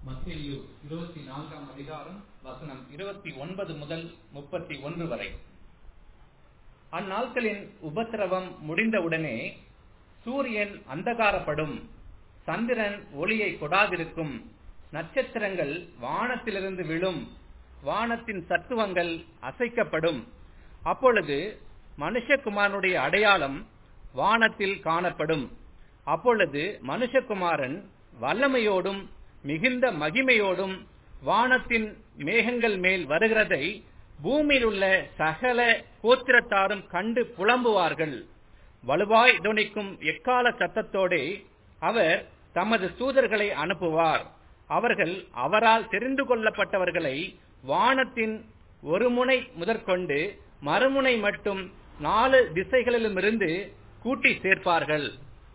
மத்தேயு இருபத்தி நான்காம் அதிகாரம் வசனம் இருபத்தி ஒன்பது முதல் முப்பத்தி ஒன்று வரை அந்நாட்களின் உபத்திரவம் முடிந்தவுடனே சூரியன் அந்தகாரப்படும் சந்திரன் ஒளியை கொடாதிருக்கும் நட்சத்திரங்கள் வானத்திலிருந்து விழும் வானத்தின் சத்துவங்கள் அசைக்கப்படும் அப்பொழுது மனுஷகுமாரனுடைய அடையாளம் வானத்தில் காணப்படும் அப்பொழுது மனுஷகுமாரன் வல்லமையோடும் மிகுந்த மகிமையோடும் வானத்தின் மேகங்கள் மேல் வருகிறதை பூமியில் உள்ள சகல கோத்திரத்தாரும் கண்டு புலம்புவார்கள் வலுவாய் துணிக்கும் எக்கால சத்தத்தோடே அவர் தமது தூதர்களை அனுப்புவார் அவர்கள் அவரால் தெரிந்து கொள்ளப்பட்டவர்களை வானத்தின் ஒரு முனை முதற்கொண்டு மறுமுனை மட்டும் நாலு திசைகளிலுமிருந்து கூட்டி சேர்ப்பார்கள்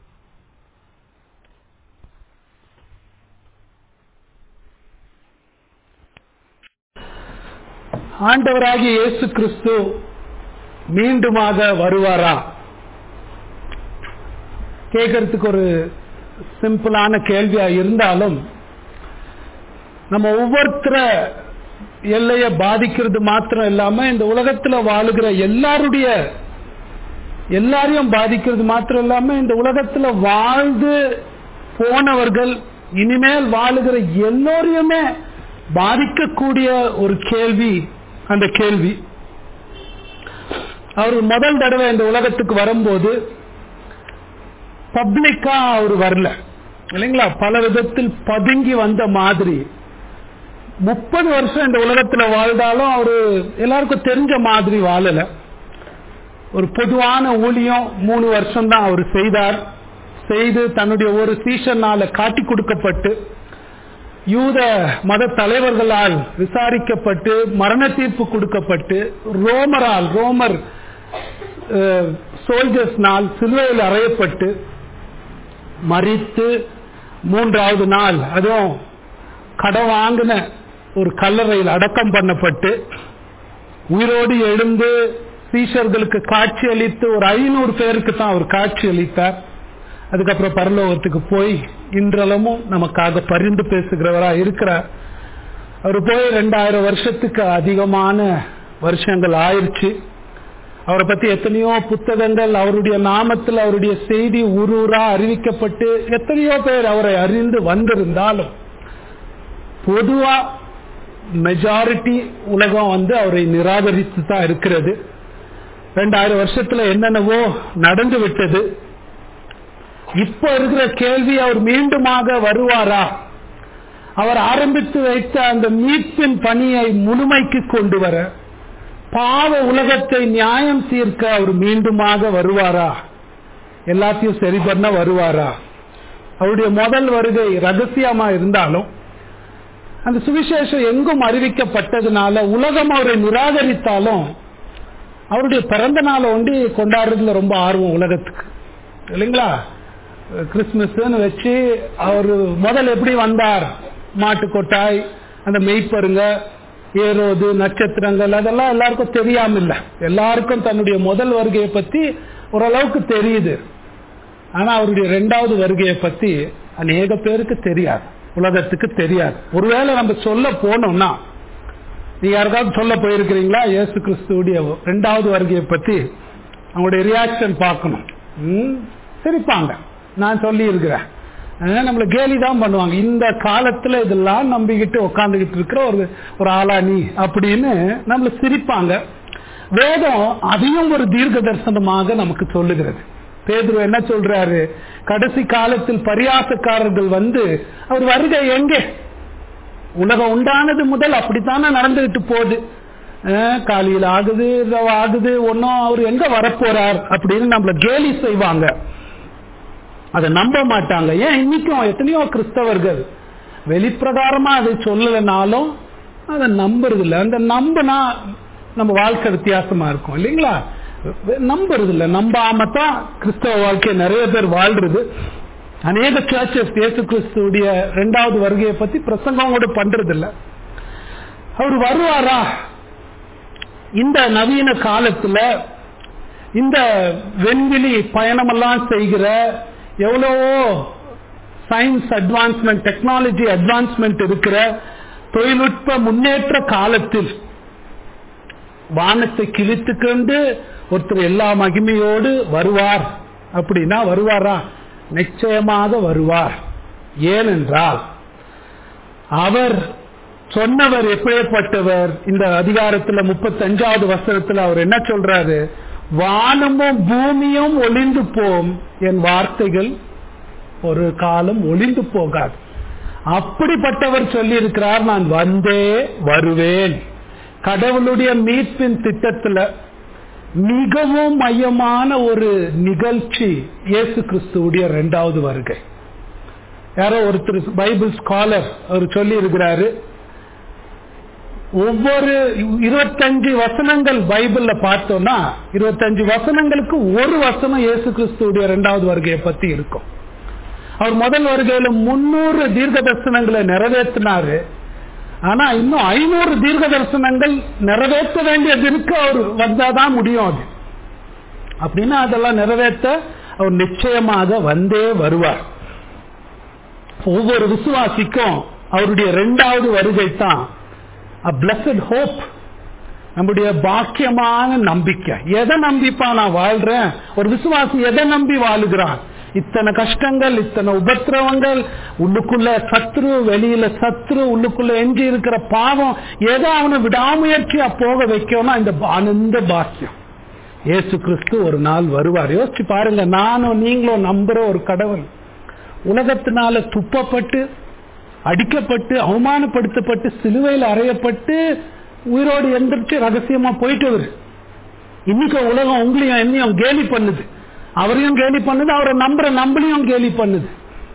ஆண்டவராகிய இயேசு கிறிஸ்து மீண்டுமாக வருவாரா கேட்கறதுக்கு ஒரு சிம்பிளான கேள்வியா இருந்தாலும் நம்ம ஒவ்வொருத்தர எல்லைய பாதிக்கிறது மாத்திரம் இல்லாம இந்த உலகத்துல வாழுகிற எல்லாருடைய எல்லாரையும் பாதிக்கிறது மாத்திரம் இல்லாம இந்த உலகத்துல வாழ்ந்து போனவர்கள் இனிமேல் வாழுகிற எல்லோரையுமே பாதிக்கக்கூடிய ஒரு கேள்வி அந்த கேள்வி அவர் முதல் தடவை இந்த உலகத்துக்கு வரும்போது பப்ளிக்கா அவர் வரல இல்லைங்களா பல விதத்தில் பதுங்கி வந்த மாதிரி முப்பது வருஷம் இந்த உலகத்துல வாழ்ந்தாலும் அவரு எல்லாருக்கும் தெரிஞ்ச மாதிரி வாழல ஒரு பொதுவான ஊழியம் மூணு வருஷம் தான் அவர் செய்தார் செய்து தன்னுடைய ஒரு சீசனால காட்டி கொடுக்கப்பட்டு யூத மத தலைவர்களால் விசாரிக்கப்பட்டு மரண தீர்ப்பு கொடுக்கப்பட்டு ரோமரால் ரோமர் சோல்ஜர்ஸ்னால் சிலுவையில் அறையப்பட்டு மறித்து மூன்றாவது நாள் அதுவும் கடன் வாங்கின ஒரு கல்லறையில் அடக்கம் பண்ணப்பட்டு உயிரோடு எழுந்து சீஷர்களுக்கு காட்சி அளித்து ஒரு ஐநூறு பேருக்கு தான் அவர் காட்சி அளித்தார் அதுக்கப்புறம் பரலோகத்துக்கு போய் இன்றளவும் நமக்காக பரிந்து பேசுகிறவரா இருக்கிறார் அவர் போய் ரெண்டாயிரம் வருஷத்துக்கு அதிகமான வருஷங்கள் ஆயிடுச்சு அவரை பத்தி எத்தனையோ புத்தகங்கள் அவருடைய நாமத்தில் அவருடைய செய்தி ஊரூரா அறிவிக்கப்பட்டு எத்தனையோ பேர் அவரை அறிந்து வந்திருந்தாலும் பொதுவா மெஜாரிட்டி உலகம் வந்து அவரை நிராகரித்து தான் இருக்கிறது ரெண்டாயிரம் வருஷத்துல என்னென்னவோ நடந்து விட்டது இப்ப இருக்கிற கேள்வி அவர் மீண்டுமாக வருவாரா அவர் ஆரம்பித்து வைத்த அந்த மீட்பின் பணியை முழுமைக்கு கொண்டு வர பாவ உலகத்தை நியாயம் தீர்க்க அவர் மீண்டுமாக வருவாரா எல்லாத்தையும் சரி பண்ண வருவாரா அவருடைய முதல் வருகை ரகசியமா இருந்தாலும் அந்த சுவிசேஷம் எங்கும் அறிவிக்கப்பட்டதுனால உலகம் அவரை நிராகரித்தாலும் அவருடைய பிறந்த நாளை ஒண்டி கொண்டாடுறதுல ரொம்ப ஆர்வம் உலகத்துக்கு இல்லைங்களா கிறிஸ்துமஸ்ன்னு வச்சு அவர் முதல் எப்படி வந்தார் மாட்டு கொட்டாய் அந்த மெய்ப்பருங்க ஏரோது நட்சத்திரங்கள் அதெல்லாம் எல்லாருக்கும் தெரியாம இல்ல எல்லாருக்கும் தன்னுடைய முதல் வருகையை பத்தி ஓரளவுக்கு தெரியுது ஆனா அவருடைய ரெண்டாவது வருகையை பத்தி அநேக பேருக்கு தெரியாது உலகத்துக்கு தெரியாது ஒருவேளை நம்ம சொல்ல போனோம்னா நீங்க யாருக்காவது சொல்ல போயிருக்கிறீங்களா இயேசு கிறிஸ்துடைய ரெண்டாவது வருகையை பத்தி அவங்களுடைய ரியாக்ஷன் பார்க்கணும் சிரிப்பாங்க நான் சொல்லி இருக்கிறேன் நம்மள கேலி தான் பண்ணுவாங்க இந்த காலத்துல இதெல்லாம் நம்பிக்கிட்டு உட்காந்துக்கிட்டு இருக்கிற ஒரு ஒரு ஆளா நீ அப்படின்னு நம்மள சிரிப்பாங்க வேதம் அதையும் ஒரு தீர்க்க தரிசனமாக நமக்கு சொல்லுகிறது பேதுரு என்ன சொல்றாரு கடைசி காலத்தில் பரியாசக்காரர்கள் வந்து அவர் வருகை எங்கே உலகம் உண்டானது முதல் அப்படித்தானே நடந்துகிட்டு போகுது காலையில் ஆகுது ஆகுது ஒன்னும் அவர் எங்க வரப்போறார் அப்படின்னு நம்மள கேலி செய்வாங்க அதை நம்ப மாட்டாங்க ஏன் இன்னைக்கும் எத்தனையோ கிறிஸ்தவர்கள் வெளிப்பிரகாரமா அதை சொல்லலைனாலும் அதை நம்புறது இல்லை அந்த நம்பினா நம்ம வாழ்க்கை வித்தியாசமா இருக்கும் இல்லைங்களா நம்புறது இல்லை நம்பாம தான் கிறிஸ்தவ வாழ்க்கையை நிறைய பேர் வாழ்றது அநேக சர்ச்சஸ் இயேசு கிறிஸ்துடைய ரெண்டாவது வருகையை பத்தி பிரசங்கம் கூட பண்றது இல்ல அவர் வருவாரா இந்த நவீன காலத்துல இந்த வெண்வெளி பயணமெல்லாம் செய்கிற எவ்வளவோ சயின்ஸ் அட்வான்ஸ்மெண்ட் டெக்னாலஜி அட்வான்ஸ்மெண்ட் இருக்கிற தொழில்நுட்ப முன்னேற்ற காலத்தில் வானத்தை கிழித்து கொண்டு ஒருத்தர் எல்லா மகிமையோடு வருவார் அப்படின்னா வருவாரா நிச்சயமாக வருவார் ஏனென்றால் அவர் சொன்னவர் எப்படிப்பட்டவர் இந்த அதிகாரத்துல முப்பத்தி அஞ்சாவது வசனத்துல அவர் என்ன சொல்றாரு வானமும் பூமியும் ஒளிந்து போம் என் வார்த்தைகள் ஒரு காலம் ஒளிந்து போகாது அப்படிப்பட்டவர் சொல்லி இருக்கிறார் நான் வந்தே வருவேன் கடவுளுடைய மீட்பின் திட்டத்துல மிகவும் மையமான ஒரு நிகழ்ச்சி இயேசு கிறிஸ்துவுடைய இரண்டாவது வருகை யாரோ ஒருத்தர் பைபிள் ஸ்காலர் அவர் சொல்லி இருக்கிறாரு ஒவ்வொரு இருபத்தஞ்சு வசனங்கள் பைபிள்ல பார்த்தோம்னா இருபத்தஞ்சு வசனங்களுக்கு ஒரு வசனம் இயேசு கிறிஸ்துடைய இரண்டாவது வருகையை பத்தி இருக்கும் அவர் முதல் வருகையில முன்னூறு தீர்க்க தரிசனங்களை நிறைவேற்றினாரு ஆனா இன்னும் ஐநூறு தீர்க்க தரிசனங்கள் நிறைவேற்ற வேண்டியது இருக்கு அவர் வந்தாதான் முடியும் அது அப்படின்னா அதெல்லாம் நிறைவேற்ற அவர் நிச்சயமாக வந்தே வருவார் ஒவ்வொரு விசுவாசிக்கும் அவருடைய இரண்டாவது வருகை தான் பிளஸட் ஹோப் நம்முடைய பாக்கியமான நம்பிக்கை எதை நம்பிப்பா நான் வாழ்றேன் ஒரு விசுவாசி எதை நம்பி வாழுகிறான் இத்தனை கஷ்டங்கள் இத்தனை உபத்திரவங்கள் உள்ளுக்குள்ள சத்ரு வெளியில சத்ரு உள்ளுக்குள்ள எஞ்சி இருக்கிற பாவம் ஏதோ அவனை விடாமுயற்சியா போக வைக்கணும் இந்த ஆனந்த பாக்கியம் ஏசு கிறிஸ்து ஒரு நாள் வருவார் யோசிச்சு பாருங்க நானும் நீங்களும் நம்புற ஒரு கடவுள் உலகத்தினால துப்பப்பட்டு அடிக்கப்பட்டு அவமானப்படுத்தப்பட்டு சிலுவையில் அறையப்பட்டு உயிரோடு எந்திரிச்சு ரகசியமா போயிட்டவர் இன்னைக்கு உலகம் உங்களையும் என்னையும் கேலி பண்ணுது அவரையும் கேலி பண்ணுது அவரை நம்புற நம்பளையும் கேலி பண்ணுது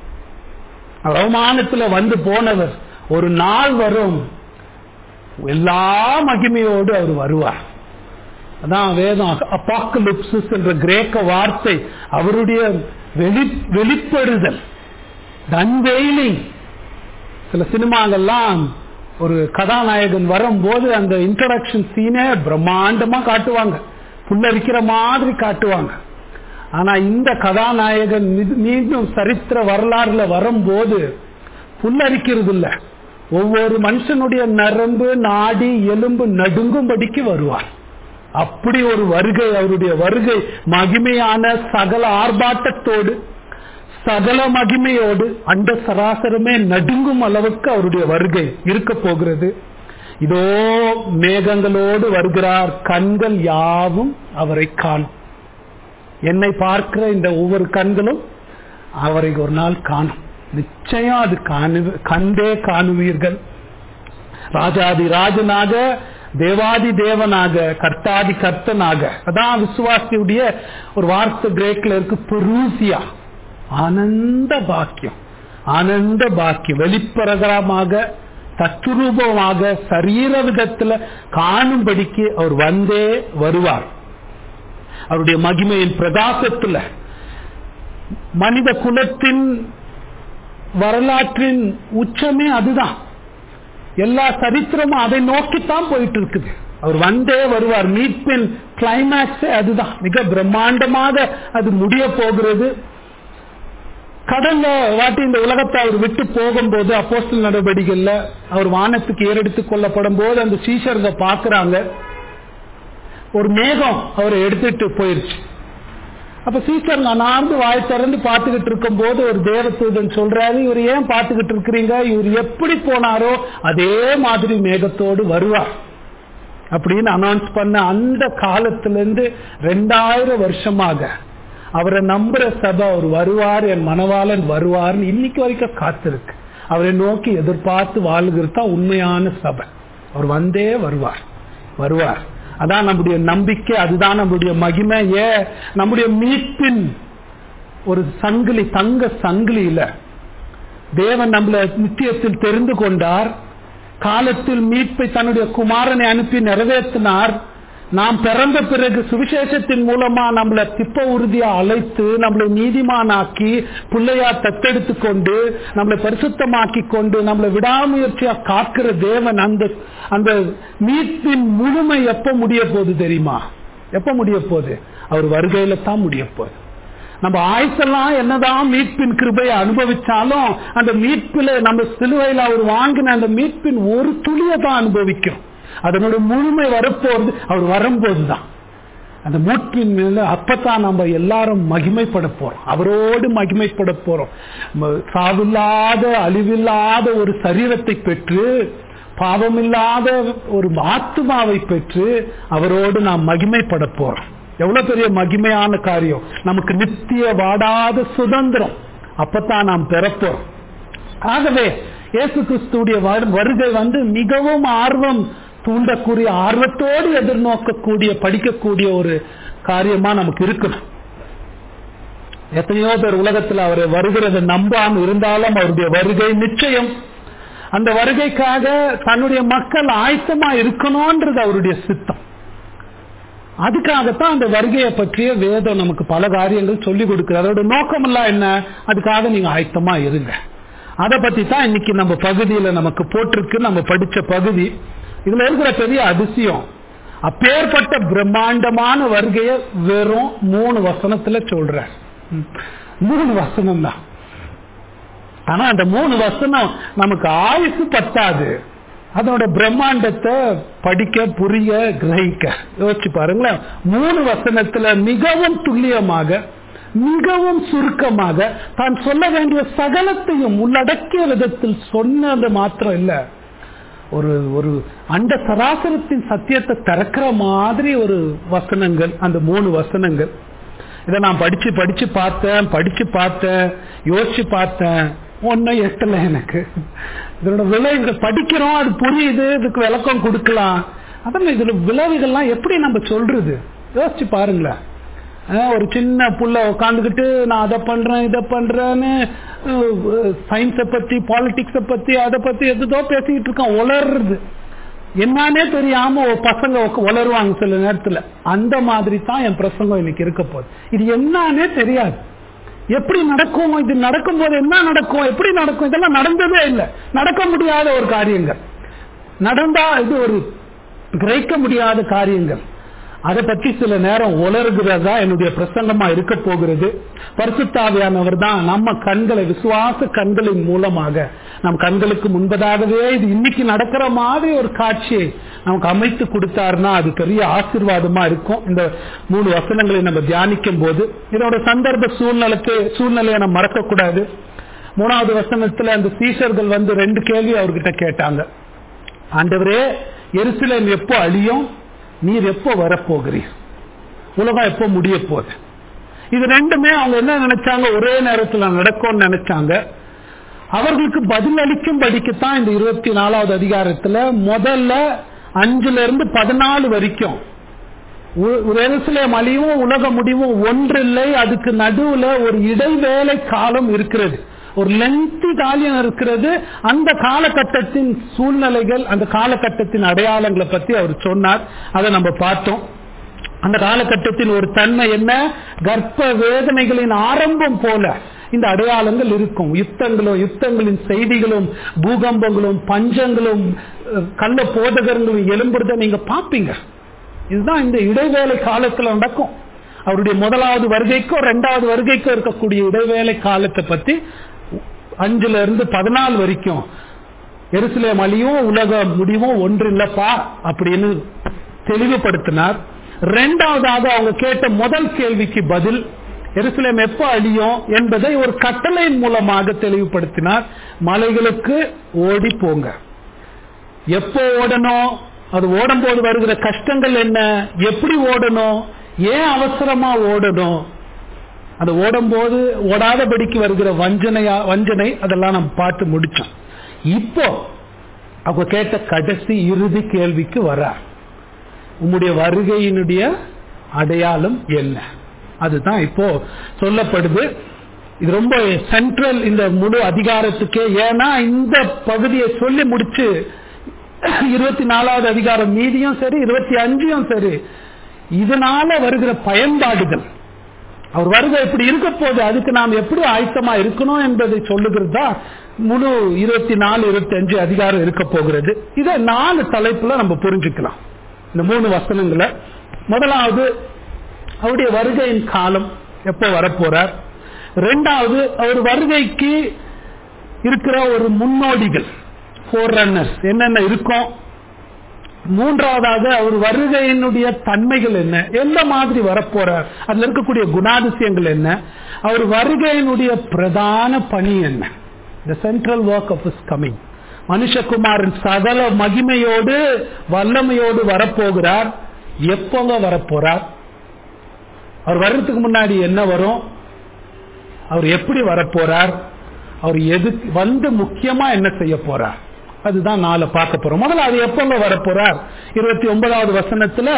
அவமானத்துல வந்து போனவர் ஒரு நாள் வரும் எல்லா மகிமையோடு அவர் வருவார் அதான் வேதம் அப்பாக்கலிப்சிஸ் என்ற கிரேக்க வார்த்தை அவருடைய வெளி வெளிப்படுதல் அன்வெயிலிங் சில சினிமாங்கள்லாம் ஒரு கதாநாயகன் வரும்போது அந்த இன்ட்ரடக்ஷன் சீனே பிரம்மாண்டமா காட்டுவாங்க புல்லரிக்கிற மாதிரி காட்டுவாங்க ஆனா இந்த கதாநாயகன் மீண்டும் சரித்திர வரலாறுல வரும்போது புல்லரிக்கிறது இல்ல ஒவ்வொரு மனுஷனுடைய நரம்பு நாடி எலும்பு நடுங்கும்படிக்கு வருவார் அப்படி ஒரு வருகை அவருடைய வருகை மகிமையான சகல ஆர்ப்பாட்டத்தோடு சகல மகிமையோடு அண்ட சராசரமே நடுங்கும் அளவுக்கு அவருடைய வருகை இருக்க போகிறது இதோ மேகங்களோடு வருகிறார் கண்கள் யாவும் அவரை காணும் என்னை பார்க்கிற இந்த ஒவ்வொரு கண்களும் அவரை ஒரு நாள் காணும் நிச்சயம் அது காணு கண்டே காணுவீர்கள் ராஜாதி ராஜனாக தேவாதி தேவனாக கர்த்தாதி கர்த்தனாக அதான் விசுவாசியுடைய ஒரு வார்த்தை கிரேக்ல இருக்கு பெருசியா ஆனந்த பாக்கியம் ஆனந்த பாக்கியம் வெளிப்பிரகரமாக தத்துரூபமாக சரீர விதத்துல காணும்படிக்கு அவர் வந்தே வருவார் அவருடைய மகிமையின் பிரகாசத்துல மனித குலத்தின் வரலாற்றின் உச்சமே அதுதான் எல்லா சரித்திரமும் அதை நோக்கித்தான் போயிட்டு இருக்குது அவர் வந்தே வருவார் மீட்பின் கிளைமேக்ஸே அதுதான் மிக பிரம்மாண்டமாக அது முடிய போகிறது கடல்ல வாட்டி இந்த உலகத்தை அவர் விட்டு போகும்போது அப்போஸ்டல் நடவடிக்கைகள்ல அவர் வானத்துக்கு ஏறெடுத்துக் கொள்ளப்படும் போது அந்த சீஷருங்க பாக்குறாங்க ஒரு மேகம் அவரை எடுத்துட்டு போயிருச்சு அப்ப சீசர் அனார்ந்து வாய் திறந்து பார்த்துக்கிட்டு இருக்கும் போது ஒரு தேவதூதன் சொல்றாரு இவர் ஏன் பார்த்துக்கிட்டு இருக்கிறீங்க இவர் எப்படி போனாரோ அதே மாதிரி மேகத்தோடு வருவார் அப்படின்னு அனௌன்ஸ் பண்ண அந்த காலத்திலிருந்து ரெண்டாயிரம் வருஷமாக அவரை நம்புற சபை அவர் வருவார் என் மனவாளன் வருவார்னு இன்னைக்கு வரைக்கும் காத்திருக்கு அவரை நோக்கி எதிர்பார்த்து வாழ்கிறது தான் உண்மையான சபை அவர் வந்தே வருவார் வருவார் அதான் நம்முடைய நம்பிக்கை அதுதான் நம்முடைய மகிமை ஏ நம்முடைய மீட்பின் ஒரு சங்கிலி தங்க சங்கிலியில தேவன் நம்மள நித்தியத்தில் தெரிந்து கொண்டார் காலத்தில் மீட்பை தன்னுடைய குமாரனை அனுப்பி நிறைவேற்றினார் நாம் பிறந்த பிறகு சுவிசேஷத்தின் மூலமா நம்மளை திப்ப உறுதியா அழைத்து நம்மளை நீதிமானாக்கி பிள்ளையா தத்தெடுத்து கொண்டு நம்மளை பரிசுத்தமாக்கி கொண்டு நம்மளை விடாமுயற்சியா காக்கிற தேவன் அந்த அந்த மீட்பின் முழுமை எப்ப முடிய போகுது தெரியுமா எப்ப முடிய போகுது அவர் வருகையில தான் முடிய போகுது நம்ம ஆயுசெல்லாம் என்னதான் மீட்பின் கிருபையை அனுபவிச்சாலும் அந்த மீட்பில் நம்ம சிலுவையில் அவர் வாங்கின அந்த மீட்பின் ஒரு துளியை தான் அனுபவிக்கிறோம் அதனுடைய முழுமை வரப்போறது அவர் வரும்போது தான் அந்த மூட்டின் மேல அப்பதான் நம்ம எல்லாரும் மகிமைப்பட போறோம் அவரோடு மகிமைப்பட போறோம் ம- சாவில்லாத அழிவில்லாத ஒரு சரீரத்தை பெற்று பாவமில்லாத ஒரு ஆத்மாவை பெற்று அவரோடு நாம் மகிமைப்பட போறோம் எவ்வளவு பெரிய மகிமையான காரியம் நமக்கு நித்திய வாடாத சுதந்திரம் அப்பதான் நாம் பெறப்போறோம் ஆகவே இயேசு கிறிஸ்துடைய வரு- வருகை வந்து மிகவும் ஆர்வம் தூண்டக்கூடிய ஆர்வத்தோடு எதிர்நோக்கக்கூடிய படிக்கக்கூடிய ஒரு காரியமா நமக்கு இருக்கணும் எத்தனையோ பேர் உலகத்தில் அவர் வருகிறத நம்பாம இருந்தாலும் அவருடைய வருகை நிச்சயம் அந்த வருகைக்காக தன்னுடைய மக்கள் ஆயத்தமா இருக்கணும்ன்றது அவருடைய சித்தம் அதுக்காகத்தான் அந்த வருகையை பற்றிய வேதம் நமக்கு பல காரியங்கள் சொல்லி கொடுக்குது அதோட நோக்கம் எல்லாம் என்ன அதுக்காக நீங்க ஆயத்தமா இருங்க அதை பத்தி தான் இன்னைக்கு நம்ம பகுதியில நமக்கு போட்டிருக்கு நம்ம படிச்ச பகுதி இதுல இருக்கிற பெரிய அதிசயம் அப்பேற்பட்ட பிரம்மாண்டமான வருகையை வெறும் மூணு வசனத்துல சொல்ற மூணு வசனம் தான் ஆனா அந்த மூணு வசனம் நமக்கு ஆயுசு பத்தாது அதோட பிரம்மாண்டத்தை படிக்க புரிய கிரகிக்க யோசிச்சு பாருங்களேன் மூணு வசனத்துல மிகவும் துல்லியமாக மிகவும் சுருக்கமாக தான் சொல்ல வேண்டிய சகலத்தையும் உள்ளடக்கிய விதத்தில் சொன்னது மாத்திரம் இல்ல ஒரு ஒரு அண்ட சராசரத்தின் சத்தியத்தை திறக்கிற மாதிரி ஒரு வசனங்கள் அந்த மூணு வசனங்கள் இதை நான் படிச்சு படிச்சு பார்த்தேன் படிச்சு பார்த்தேன் யோசிச்சு பார்த்தேன் ஒன்னும் எட்டல எனக்கு இதனோட விளைவுகள் படிக்கிறோம் அது புரியுது இதுக்கு விளக்கம் கொடுக்கலாம் அதான் இதுல விளைவுகள்லாம் எப்படி நம்ம சொல்றது யோசிச்சு பாருங்களேன் அஹ் ஒரு சின்ன புள்ள உட்காந்துக்கிட்டு நான் அதை பண்றேன் இதை பண்றேன்னு சயின்ஸை பத்தி பாலிடிக்ஸை பத்தி அதை பத்தி எதுதோ பேசிக்கிட்டு இருக்கான் உளர்றது என்னன்னே தெரியாம ஒரு பசங்க உக்க- உளருவாங்க சில நேரத்துல அந்த மாதிரி தான் என் பிரசங்கம் இன்னைக்கு இருக்க போகுது இது என்னன்னே தெரியாது எப்படி நடக்கும் இது நடக்கும் போது என்ன நடக்கும் எப்படி நடக்கும் இதெல்லாம் நடந்ததே இல்லை நடக்க முடியாத ஒரு காரியங்கள் நடந்தா இது ஒரு கிரகிக்க முடியாத காரியங்கள் அதை பற்றி சில நேரம் உலர்கிறதா என்னுடைய பிரசங்கமா இருக்க போகிறது பரிசுத்தாவியானவர் தான் நம்ம கண்களை விசுவாச கண்களின் மூலமாக நம் கண்களுக்கு முன்பதாகவே இது இன்னைக்கு நடக்கிற மாதிரி ஒரு காட்சியை நமக்கு அமைத்து கொடுத்தாருன்னா அது பெரிய ஆசீர்வாதமா இருக்கும் இந்த மூணு வசனங்களை நம்ம தியானிக்கும் போது இதோட சந்தர்ப்ப சூழ்நிலைக்கு சூழ்நிலையை நம்ம மறக்க கூடாது மூணாவது வசனத்துல அந்த சீஷர்கள் வந்து ரெண்டு கேள்வி அவர்கிட்ட கேட்டாங்க ஆண்டவரே எருசலேம் எப்போ அழியும் நீர் எப்போ வரப்போகிறீர் உலகம் எப்போ முடிய போகுது இது ரெண்டுமே அவங்க என்ன நினைச்சாங்க ஒரே நேரத்தில் நடக்கும்னு நினைச்சாங்க அவர்களுக்கு பதில் அளிக்கும் படிக்கத்தான் இந்த இருபத்தி நாலாவது அதிகாரத்துல முதல்ல அஞ்சுல இருந்து பதினாலு வரைக்கும் உ- ஒரு எருசலேம் அழிவும் உலக முடிவும் ஒன்றில்லை அதுக்கு நடுவுல ஒரு இடைவேளை காலம் இருக்கிறது ஒரு லென்த்தி காலியம் இருக்கிறது அந்த காலகட்டத்தின் சூழ்நிலைகள் அந்த காலகட்டத்தின் அடையாளங்களை பத்தி அவர் சொன்னார் அதை நம்ம பார்த்தோம் அந்த காலகட்டத்தின் ஒரு தன்மை என்ன கர்ப்ப வேதனைகளின் ஆரம்பம் போல இந்த அடையாளங்கள் இருக்கும் யுத்தங்களும் யுத்தங்களின் செய்திகளும் பூகம்பங்களும் பஞ்சங்களும் அஹ், கள்ள போதகர்களும் எழும்புறத நீங்க பாப்பீங்க இதுதான் இந்த இடைவேளை காலத்துல நடக்கும் அவருடைய முதலாவது வருகைக்கோ ரெண்டாவது வருகைக்கோ இருக்கக்கூடிய இடைவேளை காலத்தை பத்தி அஞ்சுல இருந்து பதினாலு வரைக்கும் எருசலேம் அழியும் உலக முடிவும் ஒன்று இல்லப்பா அப்படின்னு தெளிவுபடுத்தினார் ரெண்டாவதாக அவங்க கேட்ட முதல் கேள்விக்கு பதில் எருசலேம் எப்போ அழியும் என்பதை ஒரு கட்டளையின் மூலமாக தெளிவுபடுத்தினார் மலைகளுக்கு ஓடி போங்க எப்போ ஓடணும் அது ஓடும் போது வருகிற கஷ்டங்கள் என்ன எப்படி ஓடணும் ஏன் அவசரமா ஓடணும் அது ஓடும்போது ஓடாதபடிக்கு வருகிற வஞ்சனையா வஞ்சனை அதெல்லாம் நம்ம பார்த்து முடிச்சோம் இப்போ அவங்க கேட்ட கடைசி இறுதி கேள்விக்கு வர உம்முடைய வருகையினுடைய அடையாளம் என்ன அதுதான் இப்போ சொல்லப்படுது இது ரொம்ப சென்ட்ரல் இந்த முழு அதிகாரத்துக்கே ஏன்னா இந்த பகுதியை சொல்லி முடிச்சு இருபத்தி நாலாவது அதிகாரம் மீதியும் சரி இருபத்தி அஞ்சும் சரி இதனால வருகிற பயன்பாடுகள் அவர் வருகை எப்படி இருக்க போகுது அதுக்கு நாம் எப்படி ஆயத்தமா இருக்கணும் என்பதை சொல்லுகிறது தான் முழு இருபத்தி நாலு இருபத்தி அஞ்சு அதிகாரம் இருக்க போகிறது இதை நாலு தலைப்புல நம்ம புரிஞ்சுக்கலாம் இந்த மூணு வசனங்களை முதலாவது அவருடைய வருகையின் காலம் எப்போ வரப்போறார் ரெண்டாவது அவர் வருகைக்கு இருக்கிற ஒரு முன்னோடிகள் ஃபோர் ரன்னர்ஸ் என்னென்ன இருக்கும் மூன்றாவதாக அவர் வருகையினுடைய தன்மைகள் என்ன எந்த மாதிரி வரப்போறார் அதுல இருக்கக்கூடிய குணாதிசயங்கள் என்ன அவர் வருகையினுடைய பிரதான பணி என்ன the central work of is coming மனுஷகுமாரன் சகல மகிமையோடு வல்லமையோடு வரப்போகிறார் எப்போங்க வரப்போறார் அவர் வர்றதுக்கு முன்னாடி என்ன வரும் அவர் எப்படி வரப்போறார் அவர் எது வந்து முக்கியமா என்ன செய்ய போறார் அதுதான் நாளை பார்க்க போறோம் முதல்ல அது எப்பங்க வரப்போறார் இருபத்தி ஒன்பதாவது வசனத்துல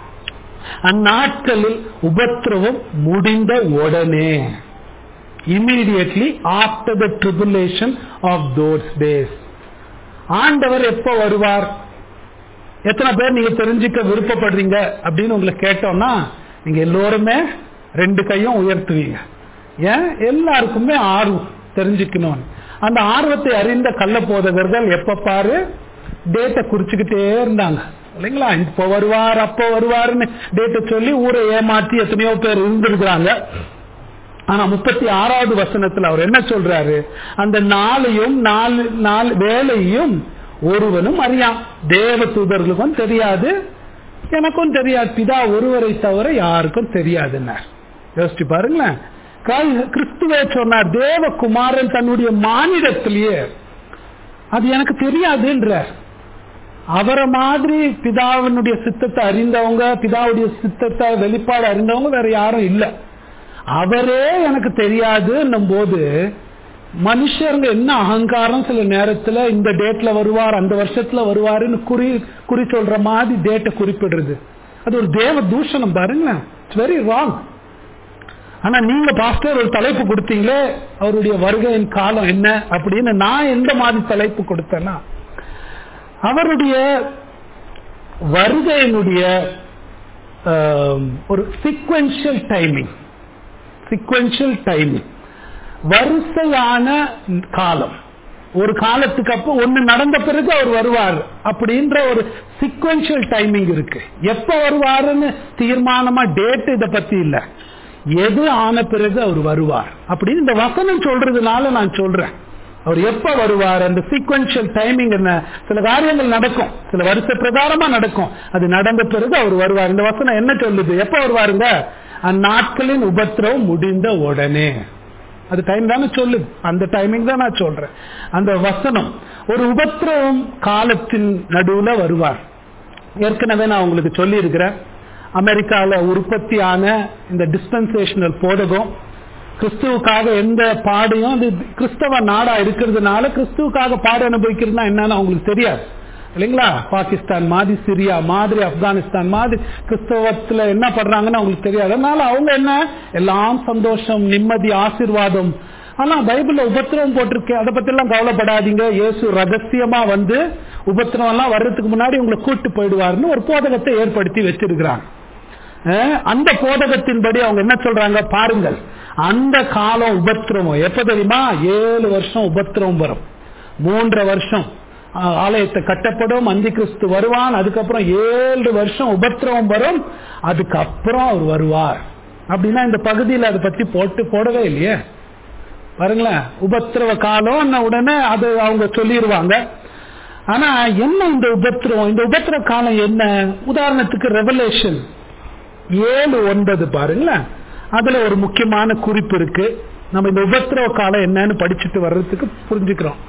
அந்நாட்களில் உபத்திரவம் முடிந்த உடனே immediately after the tribulation of those days ஆண்டவர் எப்ப வருவார் எத்தனை பேர் நீங்க தெரிஞ்சுக்க விருப்பப்படுறீங்க அப்படின்னு உங்களை கேட்டோம்னா நீங்க எல்லோருமே ரெண்டு கையும் உயர்த்துவீங்க ஏன் எல்லாருக்குமே ஆர்வம் தெரிஞ்சுக்கணும் அந்த ஆர்வத்தை அறிந்த கள்ள போதகர்கள் எப்ப பாரு டேட்டை குறிச்சுக்கிட்டே இருந்தாங்க இல்லைங்களா இப்போ வருவார் அப்போ வருவாருன்னு டேட்டை சொல்லி ஊரை ஏமாற்றி எத்தனையோ பேர் இருந்திருக்கிறாங்க ஆனா முப்பத்தி ஆறாவது வசனத்துல அவர் என்ன சொல்றாரு அந்த நாளையும் நாலு நாலு வேலையும் ஒருவனும் அறியான் தேவ தூதர்களுக்கும் தெரியாது எனக்கும் தெரியாது பிதா ஒருவரை தவிர யாருக்கும் தெரியாதுன்னார் யோசிச்சு பாருங்களேன் கிறிஸ்துவே சொன்னார் தேவகுமாரன் தன்னுடைய மானிடத்திலேயே அது எனக்கு தெரியாதுன்றார் அவரை மாதிரி பிதாவினுடைய சித்தத்தை அறிந்தவங்க பிதாவுடைய சித்தத்தை வெளிப்பாடு அறிந்தவங்க வேற யாரும் இல்லை அவரே எனக்கு தெரியாதுன்னும் போது மனுஷருங்க என்ன அகங்காரம் சில நேரத்துல இந்த டேட்ல வருவார் அந்த வருஷத்துல வருவாருன்னு குறி குறி சொல்ற மாதிரி டேட்டை குறிப்பிடுறது அது ஒரு தேவ தூஷணம் பாருங்களேன் இட்ஸ் வெரி ராங் ஆனா நீங்க பாஸ்டர் ஒரு தலைப்பு கொடுத்தீங்களே அவருடைய வருகையின் காலம் என்ன அப்படின்னு நான் எந்த மாதிரி தலைப்பு கொடுத்தேன்னா அவருடைய வருகையினுடைய ஒரு சீக்வென்ஷியல் டைமிங் சீக்வென்ஷியல் டைமிங் வரிசையான காலம் ஒரு காலத்துக்கு அப்போ ஒன்னு நடந்த பிறகு அவர் வருவார் அப்படின்ற ஒரு சீக்வென்ஷியல் டைமிங் இருக்கு எப்ப வருவாருன்னு தீர்மானமா டேட் இதை பத்தி இல்ல எது ஆன பிறகு அவர் வருவார் அப்படின்னு இந்த வசனம் சொல்றதுனால நான் சொல்றேன் அவர் எப்ப வருவார் அந்த சீக்வென்ஷியல் டைமிங் என்ன சில காரியங்கள் நடக்கும் சில வருஷ பிரகாரமா நடக்கும் அது நடந்த பிறகு அவர் வருவார் இந்த வசனம் என்ன சொல்லுது எப்ப வருவாருங்க அந்நாட்களின் உபத்திரவம் முடிந்த உடனே அது டைம் தானே சொல்லுது அந்த டைமிங் தான் நான் சொல்றேன் அந்த வசனம் ஒரு உபத்திரவம் காலத்தின் நடுவுல வருவார் ஏற்கனவே நான் உங்களுக்கு சொல்லி இருக்கிறேன் அமெரிக்காவில் உற்பத்தியான இந்த டிஸ்பென்சேஷனல் போதகம் கிறிஸ்துவுக்காக எந்த பாடையும் அது கிறிஸ்தவ நாடா இருக்கிறதுனால கிறிஸ்துவுக்காக பாடு அனுபவிக்கிறதுனா என்னன்னு அவங்களுக்கு தெரியாது இல்லைங்களா பாகிஸ்தான் மாதிரி சிரியா மாதிரி ஆப்கானிஸ்தான் மாதிரி கிறிஸ்தவத்துல என்ன பண்றாங்கன்னு அவங்களுக்கு தெரியாது அதனால அவங்க என்ன எல்லாம் சந்தோஷம் நிம்மதி ஆசிர்வாதம் ஆனா பைபிள்ல உபத்திரவம் போட்டிருக்கேன் அதை பத்தி எல்லாம் கவலைப்படாதீங்க இயேசு ரகசியமா வந்து உபத்திரம் எல்லாம் வர்றதுக்கு முன்னாடி உங்களை கூட்டு போயிடுவாருன்னு ஒரு போதகத்தை ஏற்படுத்தி வச்சிருக்கிறாங்க அந்த போதகத்தின்படி அவங்க என்ன சொல்றாங்க பாருங்கள் அந்த காலம் உபத்திரவம் எப்ப தெரியுமா ஏழு வருஷம் உபத்திரவம் வரும் மூன்றரை வருஷம் ஆலயத்தை கட்டப்படும் அந்தி கிறிஸ்து வருவான் அதுக்கப்புறம் ஏழு வருஷம் உபத்திரவம் வரும் அதுக்கப்புறம் அவர் வருவார் அப்படின்னா இந்த பகுதியில் அதை பத்தி போட்டு போடவே இல்லையே பாருங்களேன் உபத்திரவ காலம் உடனே அது அவங்க சொல்லிடுவாங்க ஆனா என்ன இந்த உபத்திரவம் இந்த உபத்திரவ காலம் என்ன உதாரணத்துக்கு ரெவலேஷன் ஏழு ஒன்பது பாருங்களேன் அதுல ஒரு முக்கியமான குறிப்பு இருக்கு நம்ம இந்த உபத்திரவ காலம் என்னன்னு படிச்சுட்டு வர்றதுக்கு புரிஞ்சுக்கிறோம்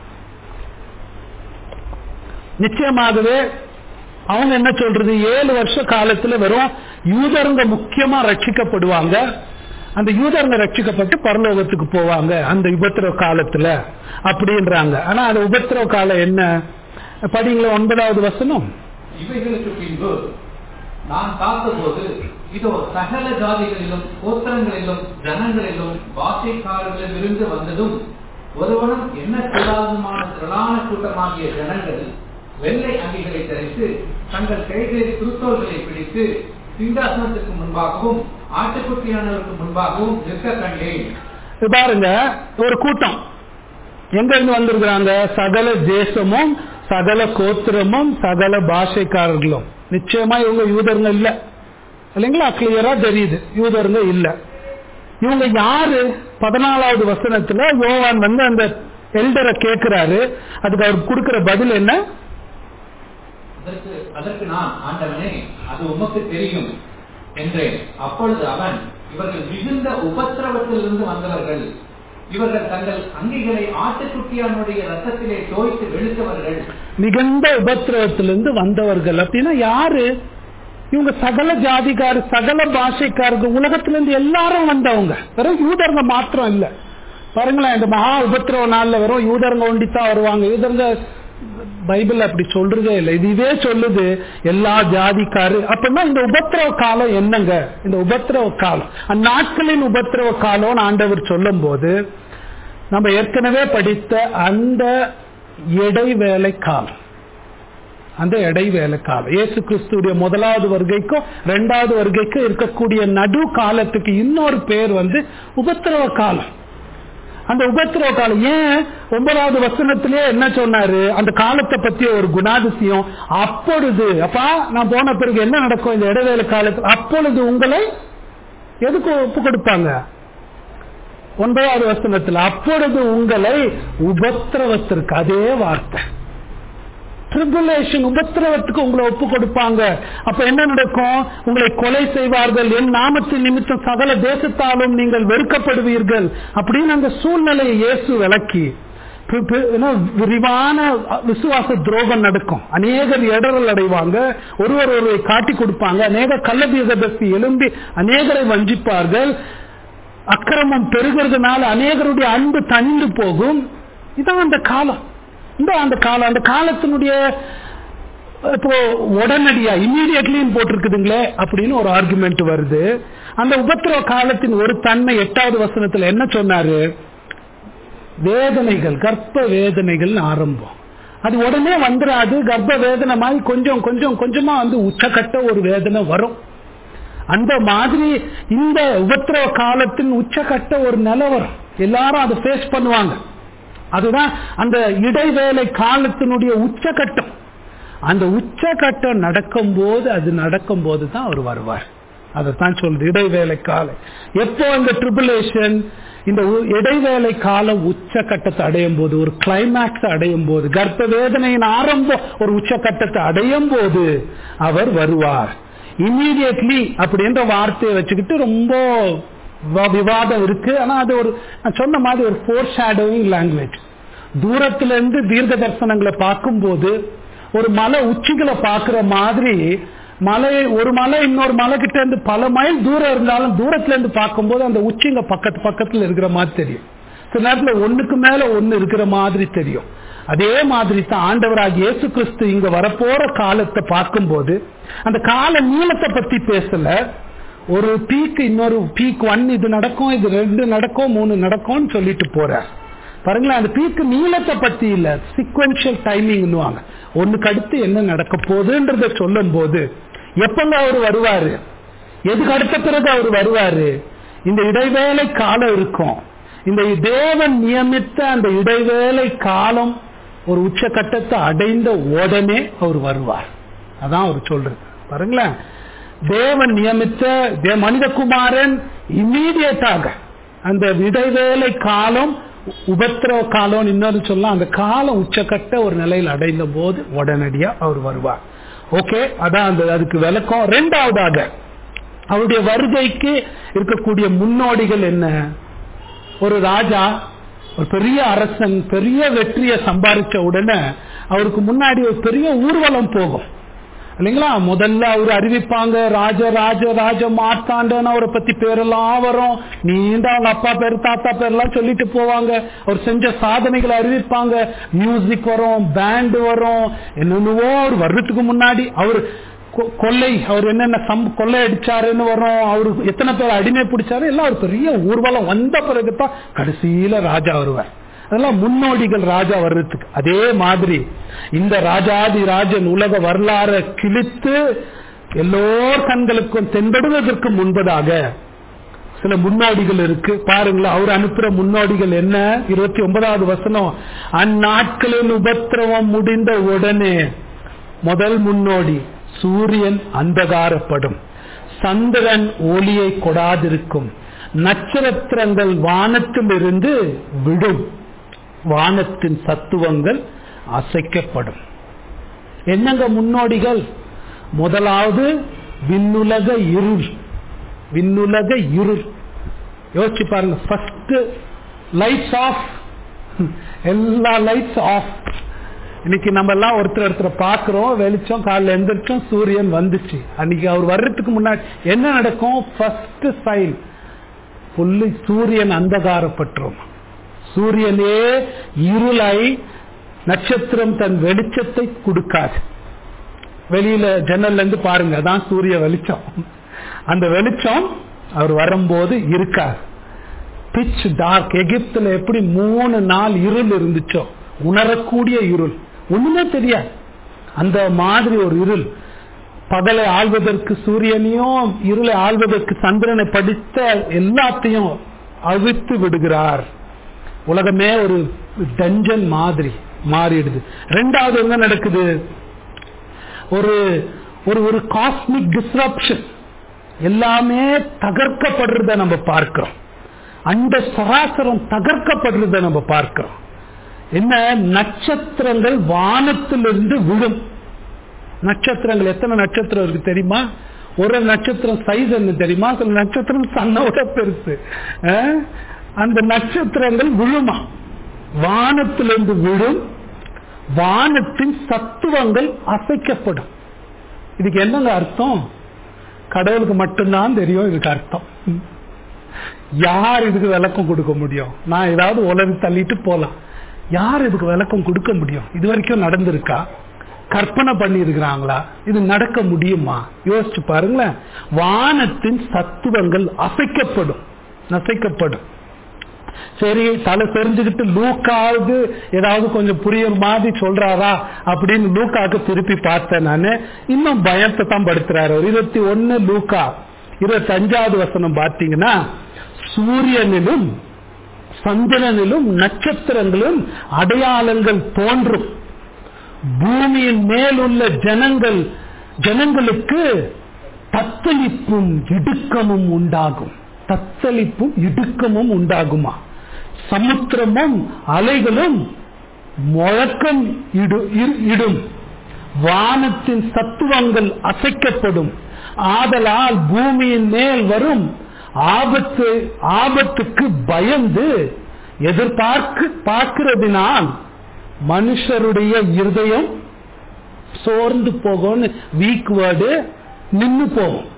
நிச்சயமாகவே அவங்க என்ன சொல்றது ஏழு வருஷ காலத்துல வெறும் யூதருங்க முக்கியமா ரட்சிக்கப்படுவாங்க அந்த யூதருங்க ரட்சிக்கப்பட்டு பரலோகத்துக்கு போவாங்க அந்த உபத்திரவ காலத்துல அப்படின்றாங்க ஆனா அந்த உபத்திரவ காலம் என்ன படிங்களா ஒன்பதாவது வசனம் இவைகளுக்கு பின்பு நான் பார்த்தபோது இதோ சகல ஜாதிகளிலும் கோத்திரங்களிலும் ஜனங்களிலும் பாஷைக்காரர்களில் இருந்து வந்ததும் ஒருவனும் என்ன கூடாதுமான திரளான கூட்டமாகிய ஜனங்கள் வெள்ளை அங்கிகளை தரித்து தங்கள் கைகளில் குருத்தோல்களை பிடித்து சிங்காசனத்துக்கு முன்பாகவும் ஆட்டுக்குட்டியானவருக்கு முன்பாகவும் நிற்க கண்டேன் பாருங்க ஒரு கூட்டம் எங்க இருந்து வந்திருக்கிறாங்க சகல தேசமும் சகல கோத்திரமும் சகல பாஷைக்காரர்களும் நிச்சயமா இவங்க யூதருங்க இல்ல இல்லைங்களா கிளியரா தெரியுது யூதருங்க இல்ல இவங்க யாரு பதினாலாவது வசனத்துல யோவான் வந்து அந்த எல்டரை கேட்கிறாரு அதுக்கு அவர் கொடுக்கிற பதில் என்ன அதற்கு அதற்கு நான் ஆண்டவனே அது உமக்கு தெரியும் என்றேன் அப்பொழுது அவன் இவர்கள் மிகுந்த உபத்திரவத்திலிருந்து வந்தவர்கள் இவர்கள் தங்கள் அங்கிகளை ஆட்டுக்குட்டியானுடைய ரத்தத்திலே தோய்த்து வெளுத்தவர்கள் மிகுந்த உபத்திரவத்திலிருந்து வந்தவர்கள் அப்படின்னா யாரு இவங்க சகல ஜாதிக்கார் சகல பாஷைக்காரர்கள் உலகத்திலிருந்து எல்லாரும் வந்தவங்க வெறும் யூதர்ங்க மாத்திரம் இல்ல பாருங்களேன் இந்த மகா உபத்திரவ நாள்ல வெறும் யூதர்ங்க ஒண்டித்தான் வருவாங்க யூதர்ங்க பைபிள் அப்படி சொல்றதே இல்லை இதுவே சொல்லுது எல்லா ஜாதிக்காரு அப்படின்னா இந்த உபத்திரவ காலம் என்னங்க இந்த உபத்திரவ காலம் அந்நாட்களின் உபத்திரவ காலம் ஆண்டவர் சொல்லும் போது நம்ம ஏற்கனவே படித்த அந்த இடைவேளை காலம் அந்த இடைவேளை காலம் இயேசு கிறிஸ்துடைய முதலாவது வருகைக்கும் இரண்டாவது வருகைக்கும் இருக்கக்கூடிய நடு காலத்துக்கு இன்னொரு பேர் வந்து உபத்திரவ காலம் அந்த உபத்திரவ காலம் ஏன் ஒன்பதாவது வசனத்திலே என்ன சொன்னாரு அந்த காலத்தை பத்தி ஒரு குணாதிசயம் அப்பொழுது அப்பா நான் போன பிறகு என்ன நடக்கும் இந்த இடைவேளை காலத்தில் அப்பொழுது உங்களை எதுக்கு ஒப்பு கொடுப்பாங்க ஒன்பதாவது வசனத்தில் அப்பொழுது உங்களை உபத்திரவத்திற்கு அதே வார்த்தை ட்ரிபுலேஷன் உபத்திரவத்துக்கு உங்களை ஒப்பு கொடுப்பாங்க அப்ப என்ன நடக்கும் உங்களை கொலை செய்வார்கள் என் நாமத்தின் நிமித்தம் சகல தேசத்தாலும் நீங்கள் வெறுக்கப்படுவீர்கள் அப்படின்னு அந்த சூழ்நிலையை இயேசு விளக்கி பி- பி- என்ன, விரிவான விசுவாச துரோகம் நடக்கும் அநேகர் இடரல் அடைவாங்க ஒருவர் ஒருவரை காட்டி கொடுப்பாங்க அநேக கள்ளதீகதர்சி எழும்பி அநேகரை வஞ்சிப்பார்கள் அக்கிரமம் பெருகிறதுனால அநேகருடைய அன்பு தணிந்து போகும் இதான் அந்த காலம் இந்த அந்த காலம் அந்த காலத்தினுடைய இப்போ உடனடியா இம்மீடியட்லின்னு போட்டிருக்குதுங்களே அப்படின்னு ஒரு ஆர்குமெண்ட் வருது அந்த உபத்திரவ காலத்தின் ஒரு தன்மை எட்டாவது வசனத்துல என்ன சொன்னாரு வேதனைகள் கர்ப்ப வேதனைகள் ஆரம்பம் அது உடனே வந்துடாது கர்ப்ப வேதனை மாதிரி கொஞ்சம் கொஞ்சம் கொஞ்சமா வந்து உச்சக்கட்ட ஒரு வேதனை வரும் அந்த மாதிரி இந்த உபத்திரவ காலத்தின் உச்சக்கட்ட ஒரு நிலவரம் எல்லாரும் அதை ஃபேஸ் பண்ணுவாங்க அதுதான் அந்த இடைவேளை காலத்தினுடைய உச்சகட்டம் அந்த உச்சகட்டம் நடக்கும்போது அது நடக்கும்போது தான் அவர் வருவார் அதைத்தான் சொல்றது இடைவேளை காலம் எப்போ இந்த ட்ரிபுலேஷன் இந்த உ- இடைவேளை காலம் உச்சகட்டத்தை அடையும் போது ஒரு கிளைமேக்ஸ் அடையும் போது கர்ப்ப வேதனையின் ஆரம்பம் ஒரு உச்சகட்டத்தை அடையும் போது அவர் வருவார் இம்மீடியட்லி அப்படின்ற வார்த்தையை வச்சுக்கிட்டு ரொம்ப வ- விவாதம் இருக்கு ஆனா அது ஒரு நான் சொன்ன மாதிரி ஒரு ஃபோர் ஷேடோவிங் லாங்குவேஜ் தூரத்துல இருந்து தீர்க்க தரிசனங்களை பார்க்கும்போது ஒரு மலை உச்சிகளை பார்க்கிற மாதிரி மலை ஒரு மலை இன்னொரு மலை கிட்ட இருந்து பல மைல் தூரம் இருந்தாலும் தூரத்துல இருந்து பார்க்கும்போது அந்த உச்சிங்க பக்கத்து பக்கத்துல இருக்கிற மாதிரி தெரியும் சில நேரத்துல ஒண்ணுக்கு மேல ஒண்ணு இருக்கிற மாதிரி தெரியும் அதே மாதிரி தான் ஆண்டவராக இயேசு கிறிஸ்து இங்க வரப்போற காலத்தை பார்க்கும்போது அந்த கால நீளத்தை பத்தி பேசல ஒரு பீக் இன்னொரு பீக் ஒன் இது நடக்கும் இது ரெண்டு நடக்கும் மூணு நடக்கும்னு சொல்லிட்டு போறார் பாருங்களேன் அந்த பீக்கு நீளத்தை பத்தி இல்ல சீக்வென்ஷியல் டைமிங்னுவாங்க ஒண்ணுக்கு அடுத்து என்ன நடக்க போகுதுன்றத சொல்லும் போது எப்பங்க அவர் வருவாரு எதுக்கு அடுத்த பிறகு அவர் வருவாரு இந்த இடைவேளை காலம் இருக்கும் இந்த தேவன் நியமித்த அந்த இடைவேளை காலம் ஒரு உச்சகட்டத்தை அடைந்த உடனே அவர் வருவார் அதான் அவர் சொல்றது பாருங்களேன் தேவன் நியமித்த தே- மனிதகுமாரன் இம்மீடியட்டாக அந்த இடைவேளை காலம் உபத்திரவ காலம் இன்னொரு சொல்லலாம் அந்த காலம் உச்சக்கட்ட ஒரு நிலையில் அடைந்த போது உடனடியா அவர் வருவார் ஓகே அதான் அந்த அதுக்கு விளக்கம் ரெண்டாவதாக அவருடைய வருகைக்கு இருக்கக்கூடிய முன்னோடிகள் என்ன ஒரு ராஜா ஒரு பெரிய அரசன் பெரிய வெற்றியை சம்பாதிச்ச உடனே அவருக்கு முன்னாடி ஒரு பெரிய ஊர்வலம் போகும் இல்லைங்களா முதல்ல அவர் அறிவிப்பாங்க ராஜ ராஜ ராஜ மார்த்தாண்டன் அவரை பத்தி பேரெல்லாம் வரும் நீண்ட அவங்க அப்பா பேர் தாத்தா பேர்லாம் சொல்லிட்டு போவாங்க அவர் செஞ்ச சாதனைகளை அறிவிப்பாங்க மியூசிக் வரும் பேண்ட் வரும் என்னென்னவோ அவர் வர்றதுக்கு முன்னாடி அவர் கொ- கொள்ளை அவர் என்னென்ன சம் கொள்ளை அடிச்சாருன்னு வரும் அவரு எத்தனை பேர் அடிமை பிடிச்சாரு எல்லாம் ஒரு பெரிய ஊர்வலம் வந்த பிறகுதான் கடைசியில ராஜா வருவார் அதெல்லாம் முன்னோடிகள் ராஜா வர்றதுக்கு அதே மாதிரி இந்த ராஜாதி ராஜன் உலக வரலாறை கிழித்து எல்லோர் கண்களுக்கும் தென்படுவதற்கு முன்பதாக சில முன்னோடிகள் இருக்கு பாருங்களேன் அவர் அனுப்புற முன்னோடிகள் என்ன இருபத்தி ஒன்பதாவது வசனம் அந்நாட்களின் உபத்திரவம் முடிந்த உடனே முதல் முன்னோடி சூரியன் அந்தகாரப்படும் சந்திரன் ஒளியை கொடாதிருக்கும் நட்சத்திரங்கள் வானத்திலிருந்து விடும் வானத்தின் சத்துவங்கள் அசைக்கப்படும் என்னங்க முன்னோடிகள் முதலாவது விண்ணுலக இருள் விண்ணுலக இருள் யோசிச்சு பாருங்க ஃபர்ஸ்ட் லைட்ஸ் ஆஃப் எல்லா லைட்ஸ் ஆஃப் இன்னைக்கு நம்ம எல்லாம் ஒருத்தர் ஒருத்தர் பாக்குறோம் வெளிச்சம் காலைல எந்திரிச்சோம் சூரியன் வந்துச்சு அன்னைக்கு அவர் வர்றதுக்கு முன்னாடி என்ன நடக்கும் ஃபர்ஸ்ட் சைன் புள்ளி சூரியன் அந்தகாரப்பட்டுரும் சூரியனே இருளை நட்சத்திரம் தன் வெளிச்சத்தை கொடுக்காது வெளியில ஜன்னல்ல இருந்து பாருங்க அதான் சூரிய வெளிச்சம் அந்த வெளிச்சம் அவர் வரும்போது இருக்காது பிச் டார்க் எகிப்துல எப்படி மூணு நாள் இருள் இருந்துச்சோ உணரக்கூடிய இருள் ஒண்ணுமே தெரியாது அந்த மாதிரி ஒரு இருள் பகலை ஆள்வதற்கு சூரியனையும் இருளை ஆள்வதற்கு சந்திரனை படித்த எல்லாத்தையும் அவித்து விடுகிறார் உலகமே ஒரு டஞ்சன் மாதிரி மாறிடுது ரெண்டாவது என்ன நடக்குது ஒரு ஒரு ஒரு காஸ்மிக் டிஸ்ரப்ஷன் எல்லாமே தகர்க்கப்படுறத நம்ம பார்க்கிறோம் அந்த சராசரம் தகர்க்கப்படுறத நம்ம பார்க்கிறோம் என்ன நட்சத்திரங்கள் வானத்திலிருந்து விழும் நட்சத்திரங்கள் எத்தனை நட்சத்திரம் இருக்கு தெரியுமா ஒரு நட்சத்திரம் சைஸ் என்ன தெரியுமா சில நட்சத்திரம் சன்னோட பெருசு அஹ்? அந்த நட்சத்திரங்கள் விழுமா வானத்திலிருந்து விழும் வானத்தின் சத்துவங்கள் அசைக்கப்படும் இதுக்கு என்னங்க அர்த்தம் கடவுளுக்கு மட்டும்தான் தெரியும் இதுக்கு அர்த்தம் யார் இதுக்கு விளக்கம் கொடுக்க முடியும் நான் ஏதாவது உலகி தள்ளிட்டு போலாம் யார் இதுக்கு விளக்கம் கொடுக்க முடியும் இது வரைக்கும் நடந்திருக்கா கற்பனை பண்ணி இருக்கிறாங்களா இது நடக்க முடியுமா யோசிச்சு பாருங்களேன் வானத்தின் சத்துவங்கள் அசைக்கப்படும் அசைக்கப்படும் சரி தலை தெரிஞ்சுக்கிட்டு லூக்காவது ஏதாவது கொஞ்சம் புரியுற மாதிரி சொல்றாரா அப்படின்னு லூக்காக்கு திருப்பி பார்த்தேன் நானு இன்னும் பயத்தை தான் படுத்துறாரு ஒரு இருபத்தி ஒன்னு லூக்கா இருபத்தி அஞ்சாவது வசனம் பார்த்தீங்கன்னா சூரியனிலும் சந்திரனிலும் நட்சத்திரங்களும் அடையாளங்கள் தோன்றும் பூமியின் மேலுள்ள ஜனங்கள் ஜனங்களுக்கு தத்தளிப்பும் இடுக்கமும் உண்டாகும் தத்தளிப்பும் இடுக்கமும் உண்டாகுமா சமுத்திரமும் அலைகளும் முழக்கம் இடு- இரு- இடும் வானத்தின் சத்துவங்கள் அசைக்கப்படும் ஆதலால் பூமியின் மேல் வரும் ஆபத்து ஆபத்துக்கு பயந்து எதிர்பார்க்க பார்க்கிறதினால் மனுஷருடைய இருதயம் சோர்ந்து போகும்னு வீக் வேர்டு நின்னு போகும்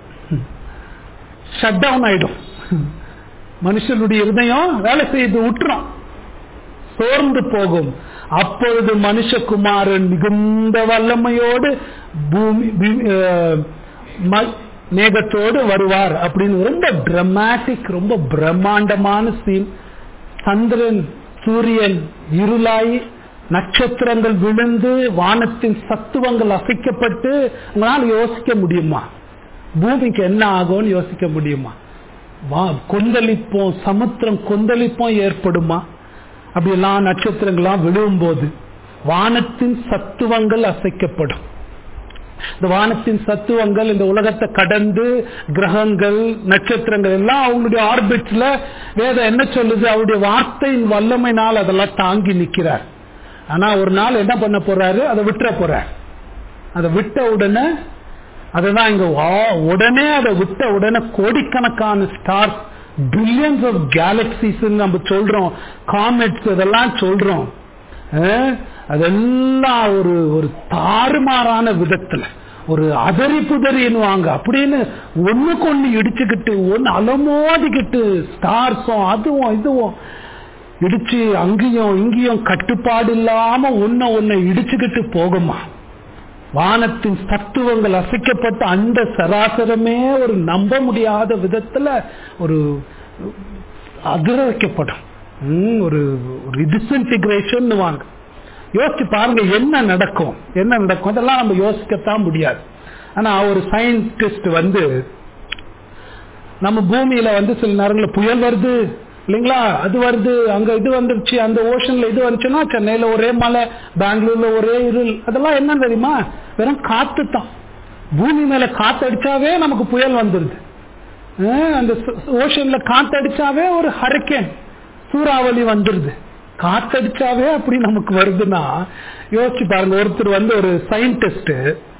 ஷட் டவுன் ஆயிடும் மனுஷனுடைய இருதயம் வேலை செய்து விட்டுரும் சோர்ந்து போகும் அப்பொழுது மனுஷகுமாரன் மிகுந்த வல்லமையோடு பூமி பூமி- அஹ், ம- மேகத்தோடு வருவார் அப்படின்னு ரொம்ப டிராமாட்டிக் ரொம்ப பிரம்மாண்டமான சீன் சந்திரன் சூரியன் இருளாய் நட்சத்திரங்கள் விழுந்து வானத்தின் சத்துவங்கள் அசைக்கப்பட்டு உங்களால் யோசிக்க முடியுமா பூமிக்கு என்ன ஆகும்னு யோசிக்க முடியுமா வா கொந்தளிப்போம் சமுத்திரம் கொந்தளிப்போம் ஏற்படுமா அப்படி எல்லாம் நட்சத்திரங்கள்லாம் விழும்போது வானத்தின் சத்துவங்கள் அசைக்கப்படும் இந்த வானத்தின் சத்துவங்கள் இந்த உலகத்தை கடந்து கிரகங்கள் நட்சத்திரங்கள் எல்லாம் அவங்களுடைய ஆர்பிட்ஸ்ல வேதம் என்ன சொல்லுது அவருடைய வார்த்தையின் வல்லமைனால் அதெல்லாம் தாங்கி நிக்கிறார் ஆனா ஒரு நாள் என்ன பண்ண போறாரு அதை விட்டுற போறார் அதை விட்ட உடனே அதுதான் இங்க வா- உடனே அதை விட்ட உடனே கோடிக்கணக்கான ஸ்டார்ஸ் பில்லியன்ஸ் ஆஃப் கேலக்சிஸ் நம்ம சொல்றோம் காமெட்ஸ் இதெல்லாம் சொல்றோம் அஹ், அதெல்லாம் ஒரு ஒரு தாறுமாறான விதத்துல ஒரு அதறி புதறின்னுவாங்க அப்படின்னு ஒண்ணுக்கு ஒண்ணு இடிச்சுக்கிட்டு ஒன்னு அலமோதிக்கிட்டு ஸ்டார்ஸும் அதுவும் இதுவும் இடிச்சு அங்கேயும் இங்கேயும் கட்டுப்பாடு இல்லாம ஒன்ன ஒன்ன இடிச்சுக்கிட்டு போகுமா வானத்தின் தத்துவங்கள் அசைக்கப்பட்ட அந்த சராசரமே ஒரு நம்ப முடியாத விதத்துல ஒரு அதிர வைக்கப்படும் ம், ஒரு ஒரு டிஸ்இன்டிகிரேஷன் வாங்க யோசிச்சு பாருங்க என்ன நடக்கும் என்ன நடக்கும் அதெல்லாம் நம்ம யோசிக்கத்தான் முடியாது ஆனா ஒரு சயின்டிஸ்ட் வந்து நம்ம பூமியில வந்து சில நேரங்களில் புயல் வருது இல்லைங்களா அது வருது அங்க இது வந்துருச்சு அந்த ஓஷன்ல இது வந்துச்சுன்னா சென்னையில ஒரே மலை பெங்களூர்ல ஒரே இருள் அதெல்லாம் என்ன தெரியுமா வெறும் காத்து தான் பூமி மேல காத்து அடிச்சாவே நமக்கு புயல் வந்துருது அஹ் அந்த ஓஷன்ல காத்தடிச்சாவே ஒரு ஹரிக்கேன் சூறாவளி வந்துருது காத்தடிச்சாவே அப்படி நமக்கு வருதுன்னா யோசிச்சு பாருங்க ஒருத்தர் வந்து ஒரு சயின்டிஸ்ட்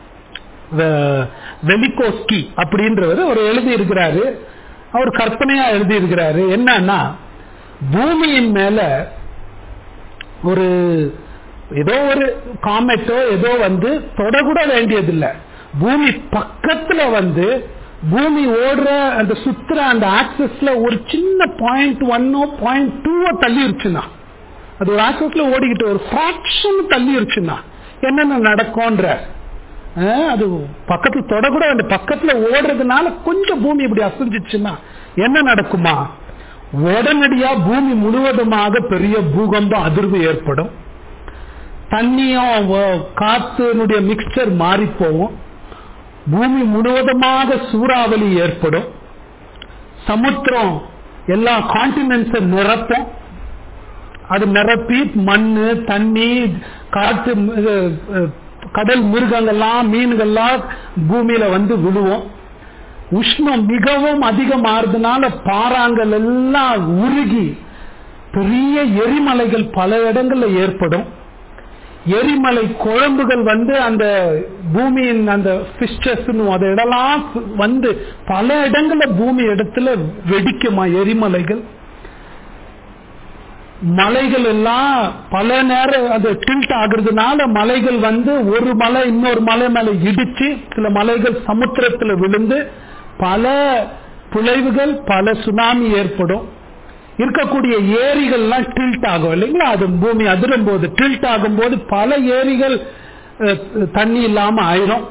வெலிகோஸ்கி அப்படின்றவர் ஒரு எழுதி இருக்கிறாரு அவர் கற்பனையா எழுதி இருக்கிறாரு என்னன்னா பூமியின் மேல ஒரு ஏதோ ஒரு காமெட்டோ ஏதோ வந்து தொடக்கூட வேண்டியதில்லை பூமி பக்கத்துல வந்து பூமி ஓடுற அந்த சுத்துற அந்த ஆக்சஸ்ல ஒரு சின்ன பாயிண்ட் ஒன்னோ பாயிண்ட் டூவோ தள்ளிருச்சுன்னா அது ஒரு ஆக்சஸ்ல ஓடிக்கிட்டு ஒரு ஃபிராக்ஷன் தள்ளிருச்சுன்னா என்னென்ன நடக்கும்ன்ற அஹ், அது பக்கத்துல தொடக்கூட அந்த பக்கத்துல ஓடுறதுனால கொஞ்சம் பூமி இப்படி அசைஞ்சிச்சுன்னா என்ன நடக்குமா உடனடியா பூமி முழுவதுமாக பெரிய பூகம்ப அதிர்வு ஏற்படும் தண்ணியும் வ- காத்துனுடைய மிக்சர் மாறி போகும் பூமி முழுவதுமாக சூறாவளி ஏற்படும் சமுத்திரம் எல்லா கான்டினென்ட்ஸை நிரப்பும் அது நிரப்பி மண்ணு தண்ணி காற்று இது, அஹ், கடல் மிருகங்கள்லாம் மீன்கள்லாம் பூமியில வந்து விழுவோம் உஷ்ணம் மிகவும் அதிகமாறதுனால பாறாங்கள் எல்லாம் உருகி பெரிய எரிமலைகள் பல இடங்கள்ல ஏற்படும் எரிமலை குழம்புகள் வந்து அந்த பூமியின் அந்த பிஸ்டஸ் அந்த இடம்லாம் வந்து பல இடங்கள்ல பூமி இடத்துல வெடிக்குமா எரிமலைகள் மலைகள் எல்லாம் பல நேரம் அது டில்ட் ஆகுறதுனால மலைகள் வந்து ஒரு மலை இன்னொரு மலை மேல இடிச்சு சில மலைகள் சமுத்திரத்துல விழுந்து பல பிழைவுகள் பல சுனாமி ஏற்படும் இருக்கக்கூடிய ஏரிகள்லாம் டில்ட் ஆகும் இல்லைங்களா அது பூமி அதிரும் போது டில்ட் ஆகும்போது பல ஏரிகள் அஹ், தண்ணி இல்லாம ஆயிரும்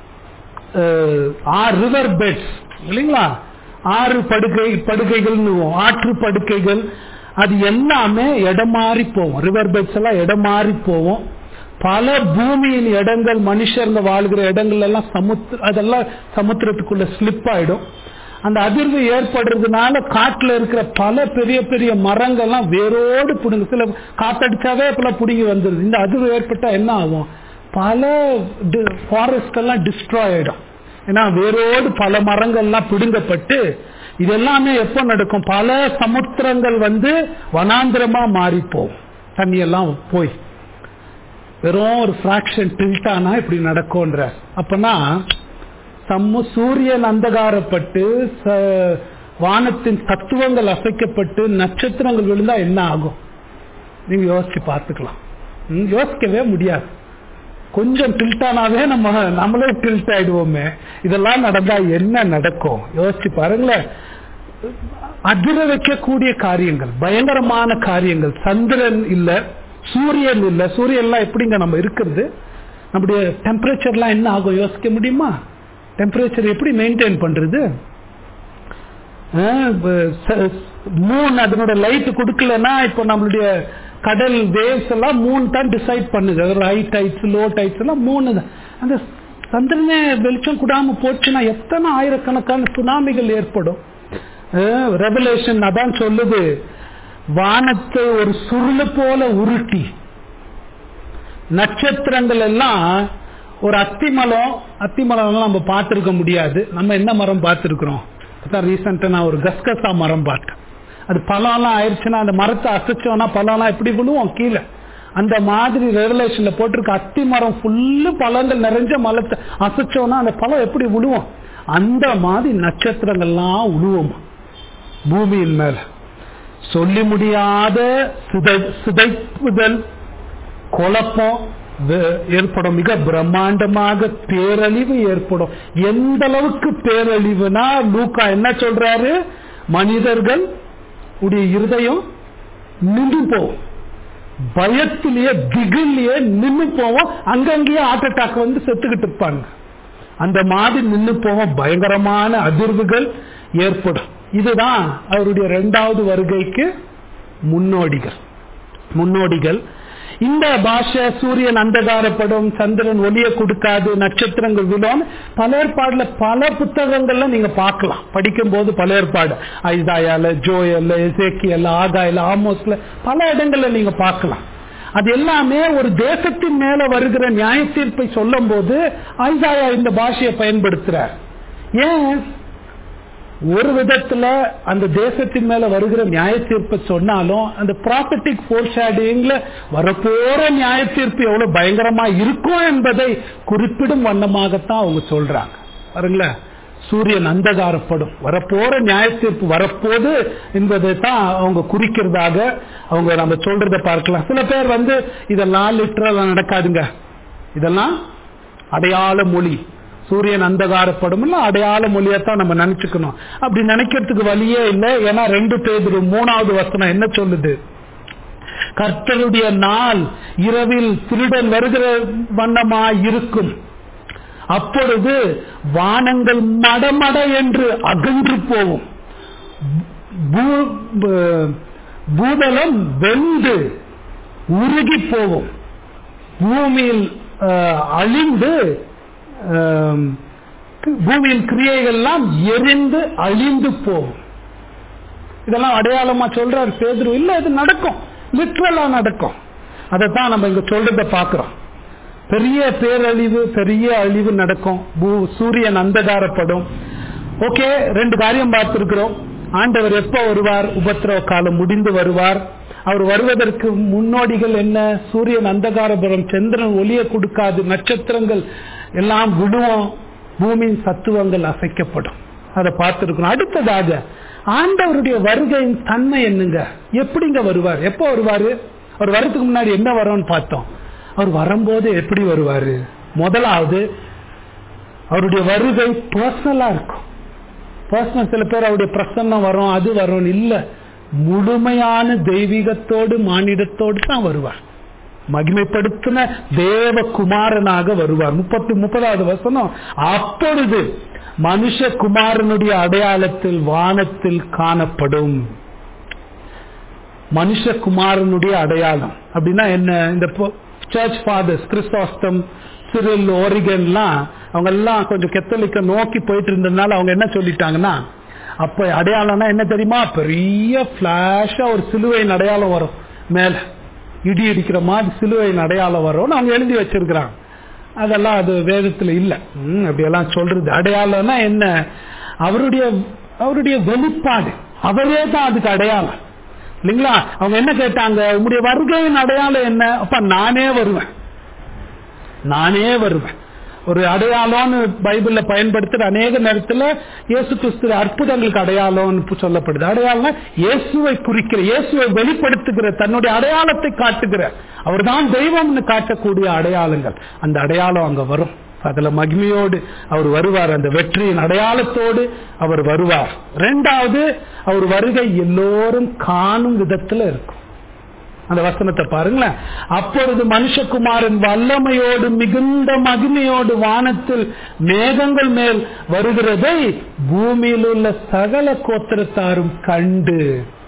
ரிவர் பெட்ஸ் இல்லைங்களா ஆறு படுக்கை படுக்கைகள்னு ஆற்று படுக்கைகள் அது எல்லாமே இடம் மாறி போகும் ரிவர் பெட்ஸ் எல்லாம் இடம் மாறி போகும் பல பூமியின் இடங்கள் மனுஷருங்க வாழ்கிற இடங்கள் எல்லாம் சமுத்திர அதெல்லாம் சமுத்திரத்துக்குள்ள ஸ்லிப் ஆயிடும் அந்த அதிர்வு ஏற்படுறதுனால காட்டுல இருக்கிற பல பெரிய பெரிய மரங்கள்லாம் வேரோடு பிடுங்க சில காத்தடிச்சாவே இப்பெல்லாம் பிடுங்கி வந்துருது இந்த அதிர்வு ஏற்பட்டா என்ன ஆகும் பல ஃபாரஸ்ட் எல்லாம் டிஸ்ட்ராய் ஆயிடும் ஏன்னா வேரோடு பல மரங்கள்லாம் பிடுங்கப்பட்டு இது எல்லாமே எப்ப நடக்கும் பல சமுத்திரங்கள் வந்து வனாந்திரமா மாறி போகும் தண்ணி எல்லாம் போய் வெறும் ஒரு பிராக்ஷன் டில்டானா இப்படி நடக்கும்ன்ற அப்பனா சம்மு சூரியன் அந்தகாரப்பட்டு ச- வானத்தின் தத்துவங்கள் அசைக்கப்பட்டு நட்சத்திரங்கள் விழுந்தா என்ன ஆகும் நீங்க யோசிச்சு பார்த்துக்கலாம் ம், யோசிக்கவே முடியாது கொஞ்சம் டில்டானாவே நம்ம நம்மளே டில்ட் ஆயிடுவோமே இதெல்லாம் நடந்தா என்ன நடக்கும் யோசிச்சு பாருங்களேன் அதிர வைக்கக்கூடிய காரியங்கள் பயங்கரமான காரியங்கள் சந்திரன் இல்ல சூரியன் இல்ல சூரியன்லாம் எப்படிங்க நம்ம இருக்கிறது நம்முடைய டெம்பரேச்சர்லாம் என்ன ஆகும் யோசிக்க முடியுமா டெம்பரேச்சர் எப்படி மெயின்டைன் பண்றது மூணு அதனோட லைட் கொடுக்கலன்னா இப்போ நம்மளுடைய கடல் வேவ்ஸ் எல்லாம் மூணு தான் டிசைட் பண்ணுது ஹை டைட்ஸ் லோ டைட்ஸ் எல்லாம் மூணு தான் அந்த சந்திரனே வெளிச்சம் கூடாம போச்சுன்னா எத்தனை ஆயிரக்கணக்கான சுனாமிகள் ஏற்படும் ரெவலேஷன் அதான் சொல்லுது வானத்தை ஒரு சுருளு போல உருட்டி நட்சத்திரங்கள் எல்லாம் ஒரு அத்திமலம் அத்திமலம் நம்ம பார்த்திருக்க முடியாது நம்ம என்ன மரம் பார்த்திருக்கிறோம் ரீசெண்டா நான் ஒரு கஸ்கசா மரம் பார்த்தேன் அது பழம்லாம் ஆயிடுச்சுன்னா அந்த மரத்தை அசைச்சோம்னா பழம்லாம் எப்படி விழுவோம் கீழே அந்த மாதிரி ரெவலேஷன்ல போட்டிருக்க அத்தி மரம் ஃபுல்லு பழங்கள் நிறைஞ்ச மரத்தை அசைச்சோம்னா அந்த பழம் எப்படி விழுவோம் அந்த மாதிரி நட்சத்திரங்கள்லாம் உழுவோமா பூமியின் மேல சொல்லி முடியாத சிதை சிதைப்புதல் குழப்பம் வே- ஏற்படும் மிக பிரம்மாண்டமாக பேரழிவு ஏற்படும் எந்த அளவுக்கு பேரழிவுனா லூக்கா என்ன சொல்றாரு மனிதர்கள் உடைய இருதயம் நின்று போகும் பயத்திலேயே திகிலேயே நின்று போவோம் அங்கங்கேயே ஹார்ட் அட்டாக் வந்து செத்துக்கிட்டு இருப்பாங்க அந்த மாதிரி நின்று போவோம் பயங்கரமான அதிர்வுகள் ஏற்படும் இதுதான் அவருடைய இரண்டாவது வருகைக்கு முன்னோடிகள் முன்னோடிகள் இந்த பாஷை சூரியன் அந்தகாரப்படும் சந்திரன் ஒளிய கொடுக்காது நட்சத்திரங்கள் விழும் பல ஏற்பாடுல பல புத்தகங்கள்ல நீங்க பார்க்கலாம் படிக்கும் போது பல ஏற்பாடு ஐதாயால ஜோயல்ல எசேக்கியல்ல ஆகாயில ஆமோஸ்ல பல இடங்கள்ல நீங்க பார்க்கலாம் அது எல்லாமே ஒரு தேசத்தின் மேல வருகிற நியாய தீர்ப்பை சொல்லும் போது ஐசாயா இந்த பாஷையை பயன்படுத்துறார் ஏன் ஒரு விதத்துல அந்த தேசத்தின் மேல வருகிற நியாய தீர்ப்பை சொன்னாலும் அந்த ப்ராப்பர்ட்டிக் ஃபோர்ஷேடிங்ல வரப்போற நியாய தீர்ப்பு எவ்வளவு பயங்கரமா இருக்கும் என்பதை குறிப்பிடும் வண்ணமாகத்தான் அவங்க சொல்றாங்க பாருங்களேன் சூரியன் அந்தகாரப்படும் வரப்போற நியாய தீர்ப்பு வரப்போது என்பதை தான் அவங்க குறிக்கிறதாக அவங்க நம்ம சொல்றதை பார்க்கலாம் சில பேர் வந்து இதெல்லாம் லிட்டரலா நடக்காதுங்க இதெல்லாம் அடையாள மொழி சூரியன் அந்தகாரப்படும் அடையாள மொழியத்தான் நம்ம நினைச்சுக்கணும் அப்படி நினைக்கிறதுக்கு வழியே இல்லை ஏன்னா ரெண்டு பேர் மூணாவது வசனம் என்ன சொல்லுது கர்த்தருடைய நாள் இரவில் திருடன் வருகிற வண்ணமா இருக்கும் அப்பொழுது வானங்கள் மடமட என்று அகன்று போகும் பூதலம் வெந்து உருகி போகும் பூமியில் அழிந்து பூமியின் கிரியைகள்லாம் எரிந்து அழிந்து போகும் இதெல்லாம் அடையாளமா சொல்றாரு பேதுரு இல்ல இது நடக்கும் லிட்ரலா நடக்கும் அதைத்தான் நம்ம இங்க சொல்றத பாக்குறோம் பெரிய பேரழிவு பெரிய அழிவு நடக்கும் சூரியன் அந்தகாரப்படும் ஓகே ரெண்டு காரியம் பார்த்திருக்கிறோம் ஆண்டவர் எப்ப வருவார் உபத்திரவ காலம் முடிந்து வருவார் அவர் வருவதற்கு முன்னோடிகள் என்ன சூரியன் அந்தகாரபுரம் சந்திரன் ஒளிய கொடுக்காது நட்சத்திரங்கள் எல்லாம் விடுவோம் பூமியின் சத்துவங்கள் அசைக்கப்படும் அதை பார்த்திருக்கணும் அடுத்ததாக ஆண்டவருடைய வருகையின் தன்மை என்னங்க எப்படிங்க வருவார் எப்போ வருவாரு அவர் வர்றதுக்கு முன்னாடி என்ன வரும்னு பார்த்தோம் அவர் வரும்போது எப்படி வருவாரு முதலாவது அவருடைய வருகை பர்சனலா இருக்கும் பர்சனல் சில பேர் அவருடைய பிரசன்னம் வரும் அது வரும் இல்ல முழுமையான தெய்வீகத்தோடு மானிடத்தோடு தான் வருவார் மகிமைப்படுத்தின தேவகுமாரனாக வருவார் முப்பத்தி முப்பதாவது வசனம் அப்பொழுது மனுஷகுமாரனுடைய அடையாளத்தில் வானத்தில் காணப்படும் மனுஷகுமாரனுடைய அடையாளம் அப்படின்னா என்ன இந்த சர்ச் ஃபாதர்ஸ் கிறிஸ்தாஸ்டம் சிறில் ஓரிகன்லாம் அவங்க எல்லாம் கொஞ்சம் கெத்தலிக்க நோக்கி போயிட்டு இருந்ததுனால அவங்க என்ன சொல்லிட்டாங்கன்னா அப்ப அடையாளம்னா என்ன தெரியுமா பெரிய பிளாஷா ஒரு சிலுவையின் அடையாளம் வரும் மேல இடி இடிக்கிற மாதிரி சிலுவையின் அடையாளம் வரும்னு அவங்க எழுதி வச்சிருக்கிறாங்க அதெல்லாம் அது வேதத்துல இல்ல அப்படியெல்லாம் சொல்றது அடையாளம்னா என்ன அவருடைய அவருடைய வெளிப்பாடு அவரே தான் அதுக்கு அடையாளம் இல்லைங்களா அவங்க என்ன கேட்டாங்க உங்களுடைய வருகையின் அடையாளம் என்ன அப்ப நானே வருவேன் நானே வருவேன் ஒரு அடையாளம்னு பைபிள்ல பயன்படுத்துற அநேக நேரத்துல இயேசு கிறிஸ்து அற்புதங்களுக்கு அடையாளம்னு சொல்லப்படுது அடையாளம் இயேசுவை குறிக்கிற இயேசுவை வெளிப்படுத்துகிற தன்னுடைய அடையாளத்தை காட்டுகிற அவர் தான் தெய்வம்னு காட்டக்கூடிய அடையாளங்கள் அந்த அடையாளம் அங்க வரும் அதுல மகிமையோடு அவர் வருவார் அந்த வெற்றியின் அடையாளத்தோடு அவர் வருவார் ரெண்டாவது அவர் வருகை எல்லோரும் காணும் விதத்துல இருக்கும் அந்த வசனத்தை பாருங்களேன் அப்பொழுது மனுஷகுமாரன் வல்லமையோடு மிகுந்த மகிமையோடு வானத்தில் மேகங்கள் மேல் வருகிறதை பூமியில் உள்ள சகல கோத்திரத்தாரும் கண்டு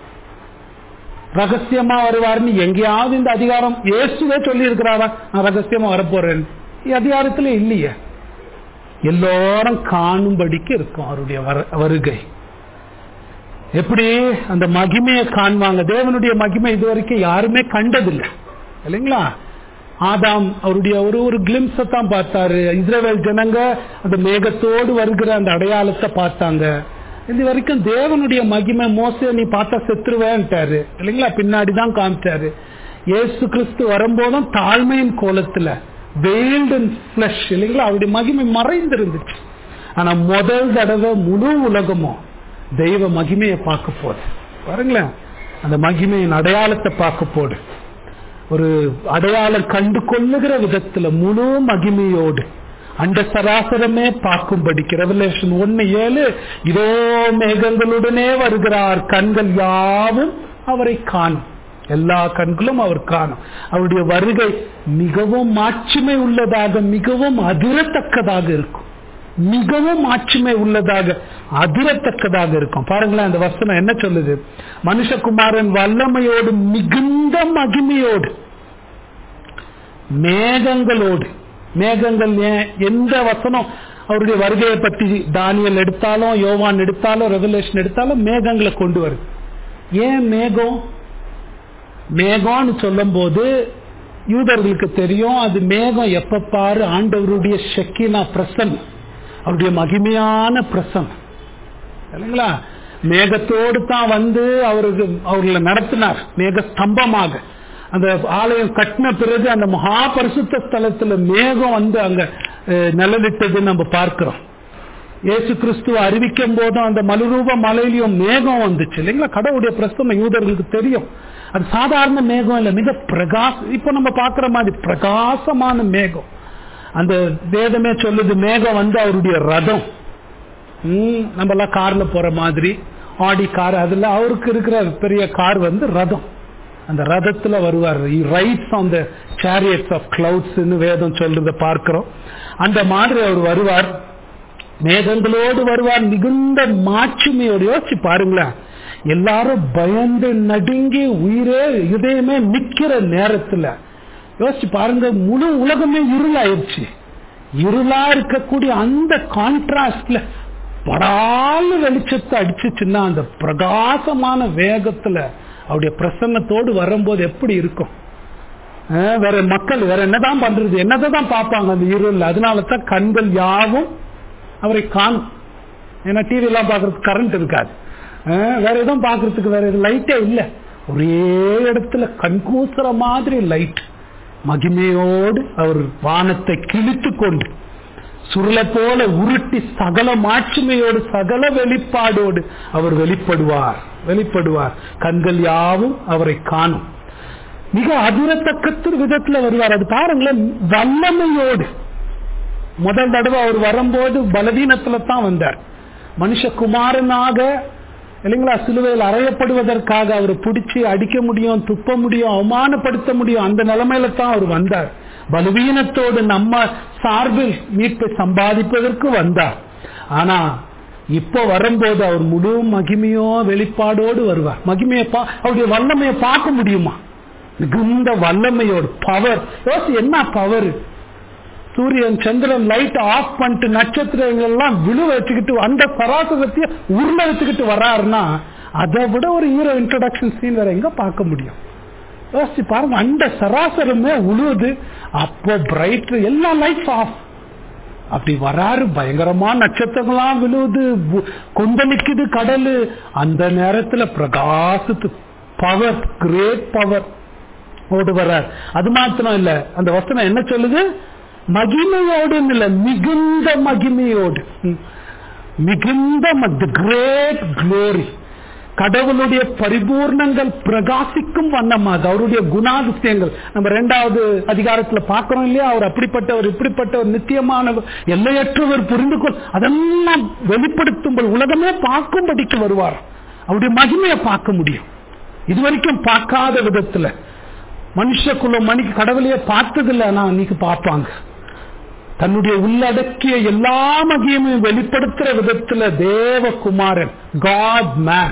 ரகசியமா வருவார்னு எங்கேயாவது இந்த அதிகாரம் இயேசுவே சொல்லி இருக்கிறாரா நான் ரகசியமா வரப்போறேன் அதிகாரத்துல இல்லையே எல்லோரும் காணும்படிக்கு இருக்கும் அவருடைய வருகை எப்படி அந்த மகிமையை காண்பாங்க தேவனுடைய மகிமை இது வரைக்கும் யாருமே கண்டதில்லை இல்லைங்களா ஆதாம் அவருடைய ஒரு ஒரு கிளிம்ஸ தான் பார்த்தாரு இஸ்ரேல் ஜனங்க அந்த மேகத்தோடு வருகிற அந்த அடையாளத்தை பார்த்தாங்க இது வரைக்கும் தேவனுடைய மகிமை மோச நீ பார்த்தா செத்துருவேன்ட்டாரு இல்லைங்களா பின்னாடி தான் காமிச்சாரு ஏசு கிறிஸ்து வரும்போதும் தாழ்மையின் கோலத்துல வெயில்டு பிளஷ் இல்லைங்களா அவருடைய மகிமை மறைந்திருந்துச்சு ஆனா முதல் தடவை முழு உலகமும் தெய்வ மகிமையை பார்க்க போது பாருங்களேன் அந்த மகிமையின் அடையாளத்தை பார்க்க போடு ஒரு அடையாளம் கண்டு கொள்ளுகிற விதத்துல முழு மகிமையோடு அந்த சராசரமே பார்க்கும்படிக்கு ரெவலேஷன் ஒன்னு ஏழு இதோ மேகங்களுடனே வருகிறார் கண்கள் யாவும் அவரை காணும் எல்லா கண்களும் அவர் காணும் அவருடைய வருகை மிகவும் மாட்சிமை உள்ளதாக மிகவும் அதிரத்தக்கதாக இருக்கும் மிகவும் ஆட்சிமை உள்ளதாக அதிரத்தக்கதாக இருக்கும் பாருங்களேன் அந்த வசனம் என்ன சொல்லுது மனுஷகுமாரன் வல்லமையோடு மிகுந்த மகிமையோடு மேகங்களோடு மேகங்கள் ஏன் எந்த வசனம் அவருடைய வருகையை பற்றி தானியல் எடுத்தாலும் யோவான் எடுத்தாலும் ரெவலேஷன் எடுத்தாலும் மேகங்களை கொண்டு வருது ஏன் மேகம் மேகம்னு சொல்லும் போது யூதர்களுக்கு தெரியும் அது மேகம் எப்ப பாரு ஆண்டவருடைய ஷக்கினா பிரசன் அவருடைய மகிமையான பிரசன் இல்லைங்களா மேகத்தோடு தான் வந்து அவருக்கு அவர்களை நடத்தினார் மேக ஸ்தம்பமாக அந்த ஆலயம் கட்டின பிறகு அந்த மகா பரிசுத்த ஸ்தலத்துல மேகம் வந்து அங்க அஹ், நிழலிட்டது நம்ம பார்க்கிறோம் இயேசு கிறிஸ்துவ அறிவிக்கும் போதும் அந்த மலுரூப மலையிலையும் மேகம் வந்துச்சு இல்லைங்களா கடவுளுடைய பிரசனம் யூதர்களுக்கு தெரியும் அது சாதாரண மேகம் இல்லை மிக பிரகாச இப்ப நம்ம பார்க்கிற மாதிரி பிரகாசமான மேகம் அந்த வேதமே சொல்லுது மேகம் வந்து அவருடைய ரதம் ம், நம்ம எல்லாம் கார்ல போற மாதிரி ஆடி கார் அதுல அவருக்கு இருக்கிற பெரிய கார் வந்து ரதம் அந்த ரதத்துல வருவார் rides on the chariots of clouds வேதம் சொல்றத பார்க்கிறோம் அந்த மாதிரி அவர் வருவார் மேகங்களோடு வருவார் மிகுந்த மாட்சிமையோடு யோசிச்சு பாருங்களேன் எல்லாரும் பயந்து நடுங்கி உயிரே இதயமே நிக்கிற நேரத்துல யோசிச்சு பாருங்க முழு உலகமே இருளாயிருச்சு இருளா இருக்கக்கூடிய அந்த கான்ட்ராஸ்ட்ல படால வெளிச்சத்தை அடிச்சுச்சுன்னா அந்த பிரகாசமான வேகத்துல அவருடைய பிரசன்னத்தோடு வரும்போது எப்படி இருக்கும் அஹ் வேற மக்கள் வேற என்னதான் பண்றது என்னதான் தான் பார்ப்பாங்க அந்த இருள் அதனால தான் கண்கள் யாவும் அவரை காணும் ஏன்னா டிவி எல்லாம் பாக்குறதுக்கு கரண்ட் இருக்காது அஹ் வேற எதுவும் பாக்குறதுக்கு வேற லைட்டே இல்ல ஒரே இடத்துல கண்கூசுற மாதிரி லைட் மகிமையோடு அவர் வானத்தை கிழித்து கொண்டு சுருளை போல உருட்டி சகல மாட்சிமையோடு சகல வெளிப்பாடோடு அவர் வெளிப்படுவார் வெளிப்படுவார் கண்கள் யாவும் அவரை காணும் மிக அதிரத்தக்கத்து விதத்துல வருவார் அது பாருங்களேன் வல்லமையோடு முதல் தடவை அவர் வரும்போது பலவீனத்துல தான் வந்தார் மனுஷகுமாரனாக இல்லைங்களா சிலுவையில் அறையப்படுவதற்காக அவரை பிடிச்சி அடிக்க முடியும் துப்ப முடியும் அவமானப்படுத்த முடியும் அந்த நிலைமையில தான் அவர் வந்தார் பலவீனத்தோடு நம்ம சார்பில் மீட்பை சம்பாதிப்பதற்கு வந்தார் ஆனா இப்போ வரும்போது அவர் முழு மகிமையோ வெளிப்பாடோடு வருவார் மகிமையை பா அவருடைய வல்லமையை பார்க்க முடியுமா மிகுந்த வல்லமையோடு பவர் யோசி என்ன பவர் சூரியன் சந்திரன் லைட் ஆஃப் பண்ணிட்டு நட்சத்திரங்கள் எல்லாம் விழு வச்சுக்கிட்டு அந்த சராசரத்தைய உருள வச்சுக்கிட்டு வர்றாருன்னா அதை விட ஒரு ஹீரோ இன்ட்ரடக்ஷன் சீன் வேற எங்க பார்க்க முடியும் யோசிச்சு பாருங்க அந்த சராசரமே உழுவுது அப்போ பிரைட் எல்லா லைட்ஸ் ஆஃப் அப்படி வராரு பயங்கரமா நட்சத்திரங்களாம் விழுவுது பு- கொந்தளிக்குது கடலு அந்த நேரத்துல பிரகாசத்து பவர் கிரேட் பவர் ஓடு வர்றார் அது மாத்திரம் இல்ல அந்த வசனம் என்ன சொல்லுது மகிமையோடு இல்ல மிகுந்த மகிமையோடு ம். மிகுந்த கிரேட் க்ளோரி கடவுளுடைய பரிபூர்ணங்கள் பிரகாசிக்கும் வண்ணமாக அவருடைய குணாதிசயங்கள் நம்ம ரெண்டாவது அதிகாரத்துல பார்க்கிறோம் இல்லையா அவர் அப்படிப்பட்டவர் இப்படிப்பட்டவர் நித்தியமானவர் எல்லையற்றவர் புரிந்து கொள் அதெல்லாம் வெளிப்படுத்தும் உலகமே பார்க்கும்படிக்கு வருவார் அவருடைய மகிமையை பார்க்க முடியும் இதுவரைக்கும் பார்க்காத விதத்துல மனுஷக்குள்ள மணிக்கு கடவுளையே பார்த்ததில்லை ஆனா அன்னைக்கு பார்ப்பாங்க தன்னுடைய உள்ளடக்கிய எல்லா மகிமையும் வெளிப்படுத்துற விதத்துல தேவகுமாரன் காட் மேன்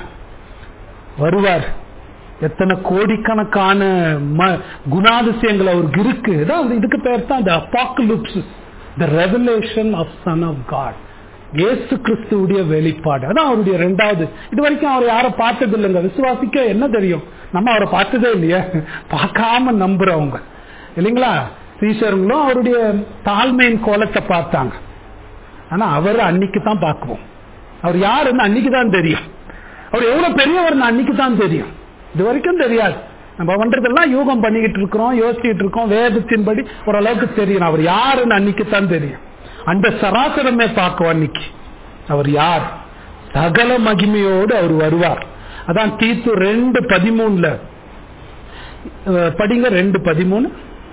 வருவார் எத்தனை கோடிக்கணக்கான ம- குணாதிசயங்கள் அவருக்கு இருக்கு இதான் அந்த இதுக்கு பேர் தான் the apocalypse the revelation of son of god இயேசு கிறிஸ்துவுடைய வெளிப்பாடு அதான் அவருடைய ரெண்டாவது இது வரைக்கும் அவர் யாரும் பார்த்தது இல்லைங்க விசுவாசிக்க என்ன தெரியும் நம்ம அவரை பார்த்ததே இல்லையா பார்க்காம நம்புறவங்க இல்லைங்களா சீசர்களும் அவருடைய தாழ்மையின் கோலத்தை பார்த்தாங்க ஆனா அவர் அன்னைக்கு தான் பார்க்குவோம் அவர் யாருன்னு அன்னைக்கு தான் தெரியும் அவர் எவ்வளவு பெரியவர் அன்னைக்கு தான் தெரியும் இது வரைக்கும் தெரியாது நம்ம பண்றதெல்லாம் யூகம் பண்ணிக்கிட்டு இருக்கிறோம் யோசிச்சுட்டு இருக்கோம் வேதத்தின்படி ஓரளவுக்கு தெரியும் அவர் யாருன்னு அன்னைக்கு தான் தெரியும் அந்த சராசரமே பார்க்கும் அன்னைக்கு அவர் யார் சகல மகிமையோடு அவர் வருவார் அதான் தீத்து ரெண்டு பதிமூணுல அஹ், படிங்க ரெண்டு பதிமூணு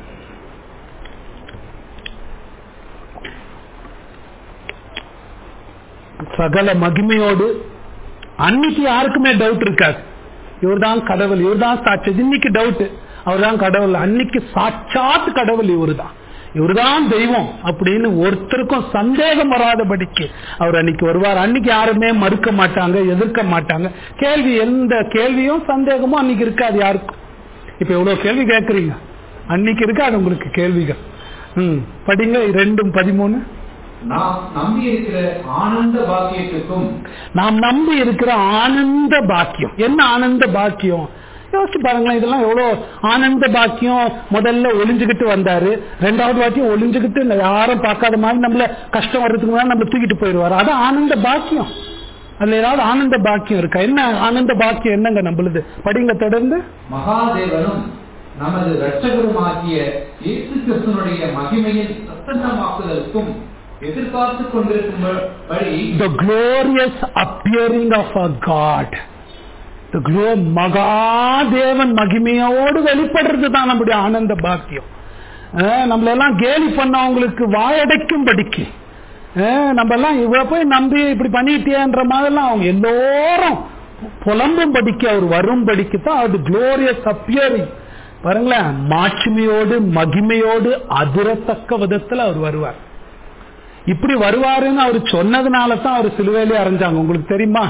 சகல மகிமையோடு அன்னைக்கு யாருக்குமே டவுட் இருக்காது இவர்தான் கடவுள் இவர்தான் சாட்சி இன்னைக்கு டவுட் அவர்தான் கடவுள் அன்னைக்கு சாட்சாத் கடவுள் இவர்தான் இவர்தான் தெய்வம் அப்படின்னு ஒருத்தருக்கும் சந்தேகம் வராதபடிக்கு அவர் அன்னைக்கு வருவார் அன்னைக்கு யாருமே மறுக்க மாட்டாங்க எதிர்க்க மாட்டாங்க கேள்வி எந்த கேள்வியும் சந்தேகமும் அன்னைக்கு இருக்காது யாருக்கும் இப்ப எவ்வளவு கேள்வி கேட்கறீங்க அன்னைக்கு இருக்காது உங்களுக்கு கேள்விகள் ம் படிங்க ரெண்டும் பதிமூணு நாம் நம்பி இருக்கிற ஆனந்த பாக்கியத்துக்கும் நாம் நம்பி இருக்கிற ஆனந்த பாக்கியம் என்ன ஆனந்த பாக்கியம் யோசிச்சு பாருங்களேன் இதெல்லாம் எவ்வளவு ஆனந்த பாக்கியம் முதல்ல ஒளிஞ்சுக்கிட்டு வந்தாரு ரெண்டாவது வாக்கியம் ஒளிஞ்சுக்கிட்டு யாரும் பார்க்காத மாதிரி நம்மள கஷ்டம் வர்றதுக்கு முன்னாடி நம்ம தூக்கிட்டு போயிடுவாரு அது ஆனந்த பாக்கியம் அதுல ஏதாவது ஆனந்த பாக்கியம் இருக்கா என்ன ஆனந்த பாக்கியம் என்னங்க நம்மளுது படிங்க தொடர்ந்து மகாதேவனும் நமது இரட்சகருமாகிய இயேசு கிறிஸ்துனுடைய மகிமையின் பிரசன்னமாக்குதலுக்கும் எதிர்பார்த்து கொண்டிருக்கும்படி the glorious appearing of a God. The glow Mahadevan மகிமையோடு வெளிப்படுறது தான் நம்முடைய ஆனந்த பாக்கியம் அஹ் நம்மள எல்லாம் கேலி பண்ணவங்களுக்கு வாயடைக்கும் படிக்கு நம்ம எல்லாம் இவ போய் நம்பி இப்படி பண்ணிட்டேன்ற மாதிரிலாம் அவங்க எல்லோரும் புலம்பும் படிக்க அவர் வரும் படிக்கு தான் அது குளோரியஸ் அப்பியரிங் பாருங்களேன் மாட்சிமையோடு மகிமையோடு அதிரத்தக்க விதத்துல அவர் வருவார் இப்படி வருவாருன்னு அவர் சொன்னதுனால தான் அவர் சிலுவையிலே அரைஞ்சாங்க உங்களுக்கு தெரியுமா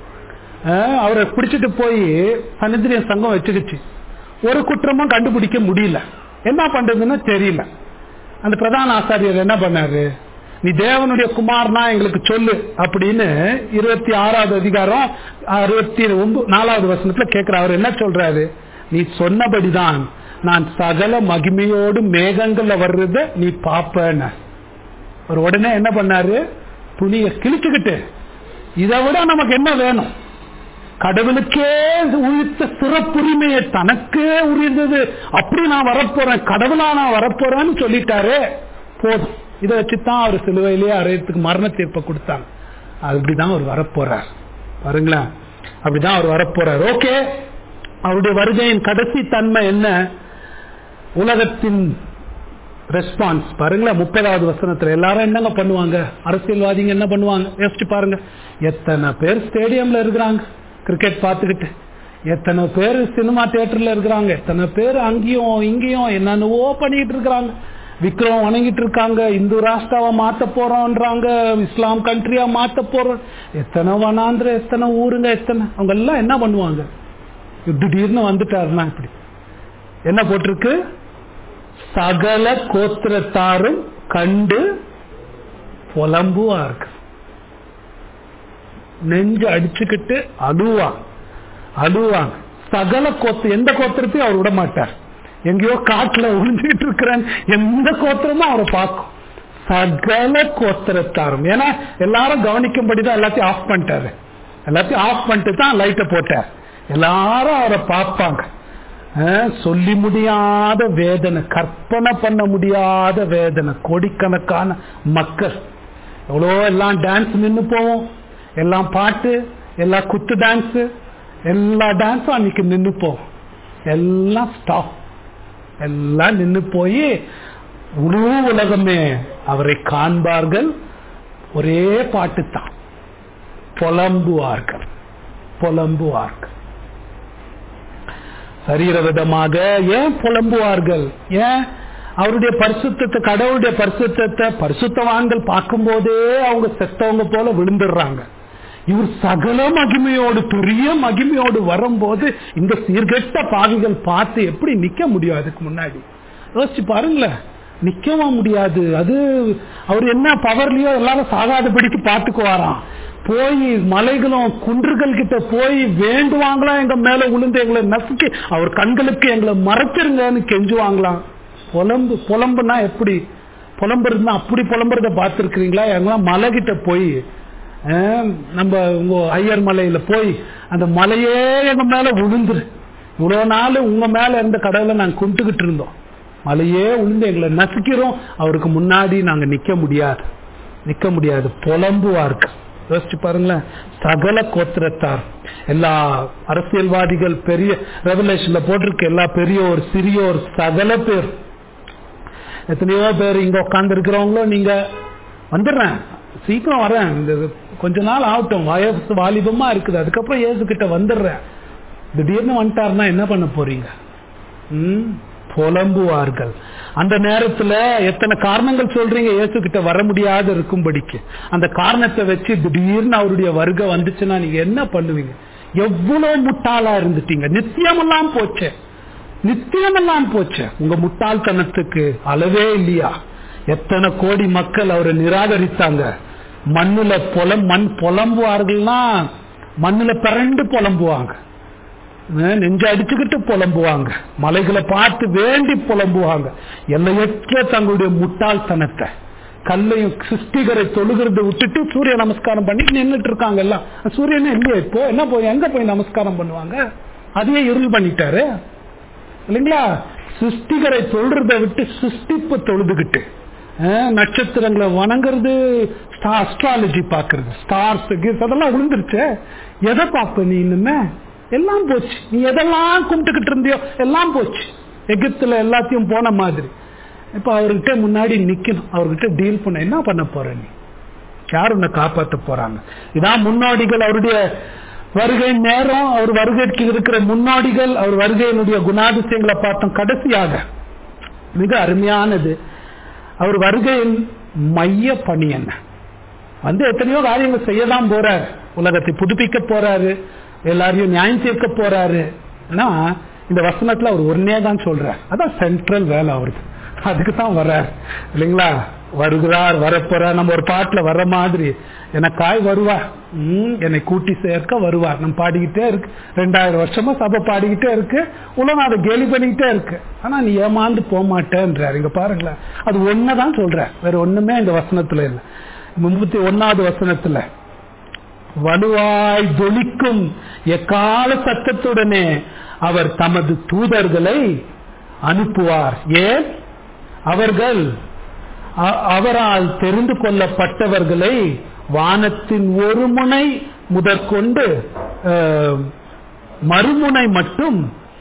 அஹ் அவரை பிடிச்சிட்டு போய் சனித்திரிய சங்கம் வச்சுக்கிச்சு ஒரு குற்றமும் கண்டுபிடிக்க முடியல என்ன பண்றதுன்னு தெரியல அந்த பிரதான ஆசாரியர் என்ன பண்ணாரு நீ தேவனுடைய குமார்னா எங்களுக்கு சொல்லு அப்படின்னு இருபத்தி ஆறாவது அதிகாரம் அறுபத்தி ஒன்பது நாலாவது வசனத்துல கேட்கிற அவர் என்ன சொல்றாரு நீ சொன்னபடிதான் நான் சகல மகிமையோடு மேகங்கள்ல வர்றத நீ பாப்பன அவர் உடனே என்ன பண்ணாரு துணியை கிழிச்சுக்கிட்டு இதை விட நமக்கு என்ன வேணும் கடவுளுக்கே உயிர்த்த சிறப்புரிமையை தனக்கே உரியது அப்படி நான் வரப்போறேன் கடவுளா நான் வரப்போறேன்னு சொல்லிட்டாரு போதும் இதை வச்சுதான் அவர் சிலுவையிலேயே அறையத்துக்கு மரண தீர்ப்பை கொடுத்தாங்க அப்படிதான் அவர் வரப்போறார் பாருங்களேன் அப்படிதான் அவர் வரப்போறார் ஓகே அவருடைய வருகையின் கடைசி தன்மை என்ன உலகத்தின் ரெஸ்பான்ஸ் பாருங்களேன் முப்பதாவது வசனத்துல எல்லாரும் என்னங்க பண்ணுவாங்க அரசியல்வாதிங்க என்ன பண்ணுவாங்க யோசிச்சு பாருங்க எத்தனை பேர் ஸ்டேடியம்ல இருக்கிறாங்க கிரிக்கெட் பார்த்துக்கிட்டு எத்தனை பேர் சினிமா தியேட்டர்ல இருக்கிறாங்க எத்தனை பேர் அங்கேயும் இங்கேயும் என்னென்னவோ பண்ணிட்டு இருக்கிறாங்க விக்ரம் வணங்கிட்டு இருக்காங்க இந்து ராஷ்டிராவை மாத்த போறோம்ன்றாங்க இஸ்லாம் கண்ட்ரியா மாத்த போறோம் எத்தனை வனாந்திர எத்தனை ஊருங்க எத்தனை அவங்க எல்லாம் என்ன பண்ணுவாங்க திடீர்னு வந்துட்டாருன்னா இப்படி என்ன போட்டிருக்கு சகல கோத்திரத்தாரும் கண்டு புலம்புவா இருக்கு நெஞ்சு அடிச்சுக்கிட்டு அழுவாங்க அழுவாங்க சகல கோத்திர எந்த கோத்திரத்தையும் அவர் விட மாட்டார் எங்கேயோ காட்டுல ஒளிஞ்சுக்கிட்டு இருக்கிறேன் எந்த கோத்திரமும் அவரை பார்க்கும் சகல கோத்திரத்தாரும் ஏன்னா எல்லாரும் கவனிக்கும்படிதான் எல்லாத்தையும் ஆஃப் பண்ணிட்டாரு எல்லாத்தையும் ஆஃப் பண்ணிட்டு தான் லைட்டை போட்டார் எல்லாரும் அவரை பார்ப்பாங்க சொல்லி முடியாத வேதனை கற்பனை பண்ண முடியாத வேதனை கோடிக்கணக்கான மக்கள் எவ்வளோ எல்லாம் டான்ஸ் நின்று போவோம் எல்லாம் பாட்டு எல்லா குத்து டான்ஸ் எல்லா டான்ஸும் அன்னைக்கு நின்று போவோம் எல்லாம் ஸ்டாப் எல்லாம் நின்று போய் முழு உலகமே அவரை காண்பார்கள் ஒரே பாட்டு தான் புலம்புவார்கள் புலம்புவார்கள் சரீர விதமாக ஏன் புலம்புவார்கள் ஏன் அவருடைய பரிசுத்தத்தை கடவுளுடைய பரிசுத்தத்தை பரிசுத்தவான்கள் பார்க்கும் போதே அவங்க செத்தவங்க போல விழுந்துடுறாங்க இவர் சகல மகிமையோடு பெரிய மகிமையோடு வரும்போது இந்த சீர்கெட்ட பாவிகள் பார்த்து எப்படி நிக்க முடியும் அதுக்கு முன்னாடி யோசிச்சு பாருங்களேன் நிக்கவும் முடியாது அது அவர் என்ன பவர்லயோ எல்லாரும் சாகாதபடிக்கு பார்த்துக்குவாராம் போய் மலைகளும் குன்றுகள் கிட்ட போய் வேண்டுவாங்களாம் எங்க மேல விழுந்து எங்களை நசுக்கி அவர் கண்களுக்கு எங்களை மறைச்சிருங்கன்னு கெஞ்சுவாங்களாம் புலம்பு புலம்புனா எப்படி புலம்புறதுனா அப்படி புலம்புறத பார்த்துருக்கிறீங்களா எங்கெல்லாம் மலை கிட்ட போய் நம்ம உங்க ஐயர் மலையில போய் அந்த மலையே எங்க மேல விழுந்துரு இவ்வளவு நாள் உங்க மேல இருந்த கடவுளை நாங்க கும்பிட்டுக்கிட்டு இருந்தோம் மலையே விழுந்து எங்களை நசுக்கிறோம் அவருக்கு முன்னாடி நாங்க நிக்க முடியாது நிக்க முடியாது புலம்புவா இருக்கு யோசிச்சு பாருங்களேன் சகல கோத்திரத்தார் எல்லா அரசியல்வாதிகள் பெரிய ரெவலேஷன்ல போட்டிருக்க எல்லா பெரியோர் சிறியோர் சகல பேர் எத்தனையோ பேர் இங்க உட்கார்ந்து இருக்கிறவங்களும் நீங்க வந்துடுறேன் சீக்கிரம் வரேன் இந்த கொஞ்ச நாள் ஆகட்டும் வயசு வாலிபமா இருக்குது அதுக்கப்புறம் ஏசு கிட்ட வந்துடுறேன் திடீர்னு வந்துட்டாருன்னா என்ன பண்ண போறீங்க ம் புலம்புவார்கள் அந்த நேரத்துல எத்தனை காரணங்கள் சொல்றீங்க இயேசு கிட்ட வர முடியாது இருக்கும்படிக்கு அந்த காரணத்தை வச்சு திடீர்னு அவருடைய வருகை வந்துச்சுன்னா நீங்க என்ன பண்ணுவீங்க எவ்வளவு முட்டாளா இருந்துட்டீங்க நித்தியமெல்லாம் போச்சு நித்தியமெல்லாம் போச்சு உங்க முட்டாள்தனத்துக்கு அளவே இல்லையா எத்தனை கோடி மக்கள் அவரை நிராகரித்தாங்க மண்ணுல புலம் மண் புலம்புவார்கள்னா மண்ணுல பிறண்டு புலம்புவாங்க நெஞ்சு அடிச்சுக்கிட்டு புலம்புவாங்க மலைகளை பார்த்து வேண்டி புலம்புவாங்க எல்லையற்ற தங்களுடைய முட்டாள்தனத்தை கல்லையும் சிருஷ்டிகரை தொழுகிறத விட்டுட்டு சூரிய நமஸ்காரம் பண்ணிட்டு நின்றுட்டு இருக்காங்க எல்லாம் சூரியனே இல்லையா இப்போ என்ன போய் எங்க போய் நமஸ்காரம் பண்ணுவாங்க அதையே இருள் பண்ணிட்டாரு இல்லைங்களா சிருஷ்டிகரை தொழுறதை விட்டு சிருஷ்டிப்பு தொழுதுகிட்டு அஹ், நட்சத்திரங்களை வணங்குறது அஸ்ட்ராலஜி பாக்குறது ஸ்டார்ஸ் அதெல்லாம் விழுந்துருச்சு எதை பார்ப்ப நீ இன்னுமே எல்லாம் போச்சு நீ எதெல்லாம் கும்பிட்டுக்கிட்டு இருந்தியோ எல்லாம் போச்சு எகிப்துல எல்லாத்தையும் போன மாதிரி இப்ப அவர்கிட்ட முன்னாடி நிக்கணும் அவர்கிட்ட டீல் பண்ண என்ன பண்ண போற நீ யார் உன்னை காப்பாத்த போறாங்க இதான் முன்னோடிகள் அவருடைய வருகை நேரம் அவர் வருகைக்கு இருக்கிற முன்னோடிகள் அவர் வருகையினுடைய குணாதிசயங்களை பார்த்தோம் கடைசியாக மிக அருமையானது அவர் வருகையின் மைய பணி என்ன வந்து எத்தனையோ காரியங்கள் செய்யதான் போறாரு உலகத்தை புதுப்பிக்க போறாரு எல்லாரையும் நியாயம் தீர்க்க போறாரு ஆனா இந்த வசனத்துல அவர் ஒன்னே தான் சொல்றார் அதான் சென்ட்ரல் வேலை அவருக்கு அதுக்கு தான் வர்றார் இல்லைங்களா வருகிறார் வரப்போறார் நம்ம ஒரு பாட்டுல வர்ற மாதிரி எனக்காய் வருவார் ம், என்னை கூட்டி சேர்க்க வருவார் நம்ம பாடிக்கிட்டே இருக்கு ரெண்டாயிரம் வருஷமா சபை பாடிக்கிட்டே இருக்கு உலகம் அதை கேலி பண்ணிக்கிட்டே இருக்கு ஆனா நீ ஏமாந்து போக மாட்டேன்றார் இங்க பாருங்களேன் அது ஒன்னதான் சொல்ற வேற ஒண்ணுமே இந்த வசனத்துல இல்லை முப்பத்தி ஒன்னாவது வசனத்துல வலுவாய் ஜொலிக்கும் எக்கால சத்தத்துடனே அவர் தமது தூதர்களை அனுப்புவார் ஏன் அவர்கள் அ- அவரால் தெரிந்து கொள்ளப்பட்டவர்களை வானத்தின் ஒரு முனை முதற்கொண்டு அஹ், மறுமுனை மட்டும்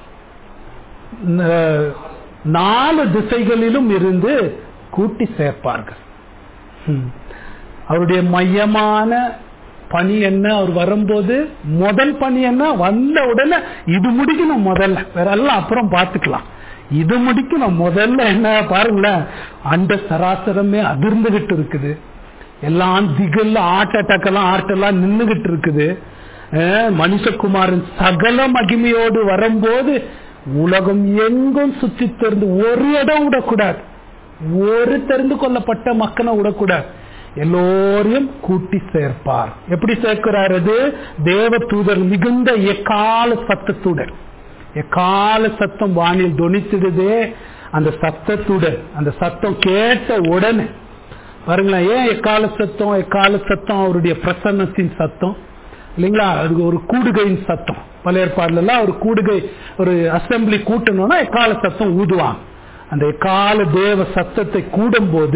அஹ், நாலு திசைகளிலும் இருந்து கூட்டி சேர்ப்பார்கள் ம். அவருடைய மையமான பணி என்ன அவர் வரும்போது முதல் பணி என்ன வந்த உடனே இது முடிக்கணும் முதல்ல வேற எல்லாம் அப்புறம் பார்த்துக்கலாம் இது முடிக்கணும் முதல்ல என்ன பாருங்களேன் அந்த சராசரமே அதிர்ந்துகிட்டு இருக்குது எல்லாம் திகல்ல ஆட்ட அட்டாக்கெல்லாம் ஆட்டெல்லாம் நின்னுகிட்டு இருக்குது அஹ், மனுஷகுமாரன் சகல மகிமையோடு வரும்போது உலகம் எங்கும் சுற்றி தெரிந்து ஒரு இடம் விடக்கூடாது ஒரு தெரிந்து கொள்ளப்பட்ட மக்களை விடக்கூடாது எல்லோரையும் கூட்டி சேர்ப்பார் எப்படி சேர்க்கிறார் அது தேவ தூதர் மிகுந்த எக்கால சத்தத்துடன் எக்கால சத்தம் வானில் தொனித்திடுதே அந்த சத்தத்துடன் அந்த சத்தம் கேட்ட உடனே பாருங்களேன் ஏன் எக்கால சத்தம் எக்கால சத்தம் அவருடைய பிரசன்னத்தின் சத்தம் இல்லைங்களா அது ஒரு கூடுகையின் சத்தம் பல ஏற்பாடுல எல்லாம் ஒரு கூடுகை ஒரு அசம்பிளி கூட்டணும்னா எக்கால சத்தம் ஊதுவாங்க அந்த எக்கால தேவ சத்தத்தை கூடும்போது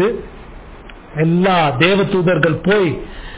எல்லா தேவ தூதர்கள் போய்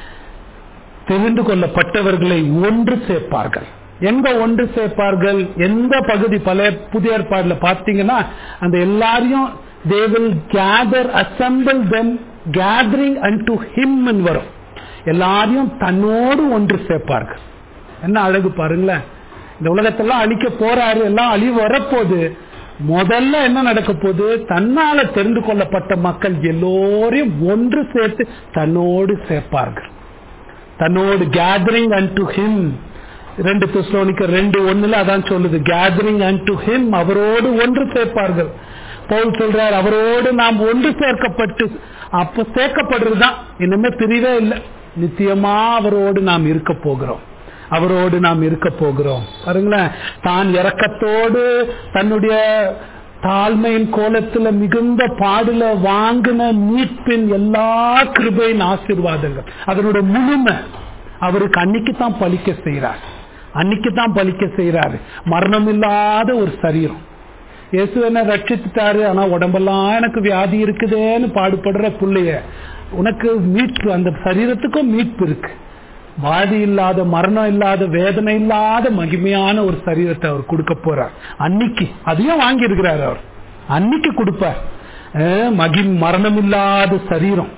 தெரிந்து கொள்ளப்பட்டவர்களை ஒன்று சேர்ப்பார்கள் எங்க ஒன்று சேர்ப்பார்கள் எந்த பகுதி பல புதிய ஏற்பாடுல பார்த்தீங்கன்னா அந்த எல்லாரையும் they will gather assemble them gathering unto him ன்னு வரும் எல்லாரையும் தன்னோடு ஒன்று சேர்ப்பார்கள் என்ன அழகு பாருங்களேன் இந்த உலகத்தெல்லாம் அழிக்க போறாரு எல்லாம் அழிவு வரப்போகுது முதல்ல என்ன நடக்க போகுது தன்னால தெரிந்து கொள்ளப்பட்ட மக்கள் எல்லோரையும் ஒன்று சேர்த்து தன்னோடு சேர்ப்பார்கள் தன்னோடு கேதரிங் அண்ட் டு ஹிம் ரெண்டு தெசலோனிக்க ரெண்டு ஒண்ணுல அதான் சொல்லுது கேதரிங் அண்ட் டு ஹிம் அவரோடு ஒன்று சேர்ப்பார்கள் பவுல் சொல்றார் அவரோடு நாம் ஒன்று சேர்க்கப்பட்டு அப்ப சேர்க்கப்படுறதுதான் இனிமே பிரிவே இல்லை நித்தியமா அவரோடு நாம் இருக்க போகிறோம் அவரோடு நாம் இருக்க போகிறோம் பாருங்களேன் தான் இரக்கத்தோடு தன்னுடைய தாழ்மையின் கோலத்துல மிகுந்த பாடுல வாங்கின மீட்பின் எல்லா கிருபையின் ஆசீர்வாதங்கள் அதனுடைய முழுமை அவருக்கு அன்னைக்கு தான் பலிக்க செய்யறார் அன்னைக்கு தான் பலிக்க செய்யறாரு மரணம் இல்லாத ஒரு சரீரம் இயேசு என்ன ரட்சித்துட்டாரு ஆனா உடம்பெல்லாம் எனக்கு வியாதி இருக்குதேன்னு பாடுபடுற புள்ளைய உனக்கு மீட்பு அந்த சரீரத்துக்கும் மீட்பு இருக்கு வாதி இல்லாத மரணம் இல்லாத வேதனை இல்லாத மகிமையான ஒரு சரீரத்தை அவர் கொடுக்க போறார் அன்னைக்கு அதையும் வாங்கி இருக்கிறார் அவர் அன்னைக்கு கொடுப்பார் அஹ் மகி மரணம் இல்லாத சரீரம்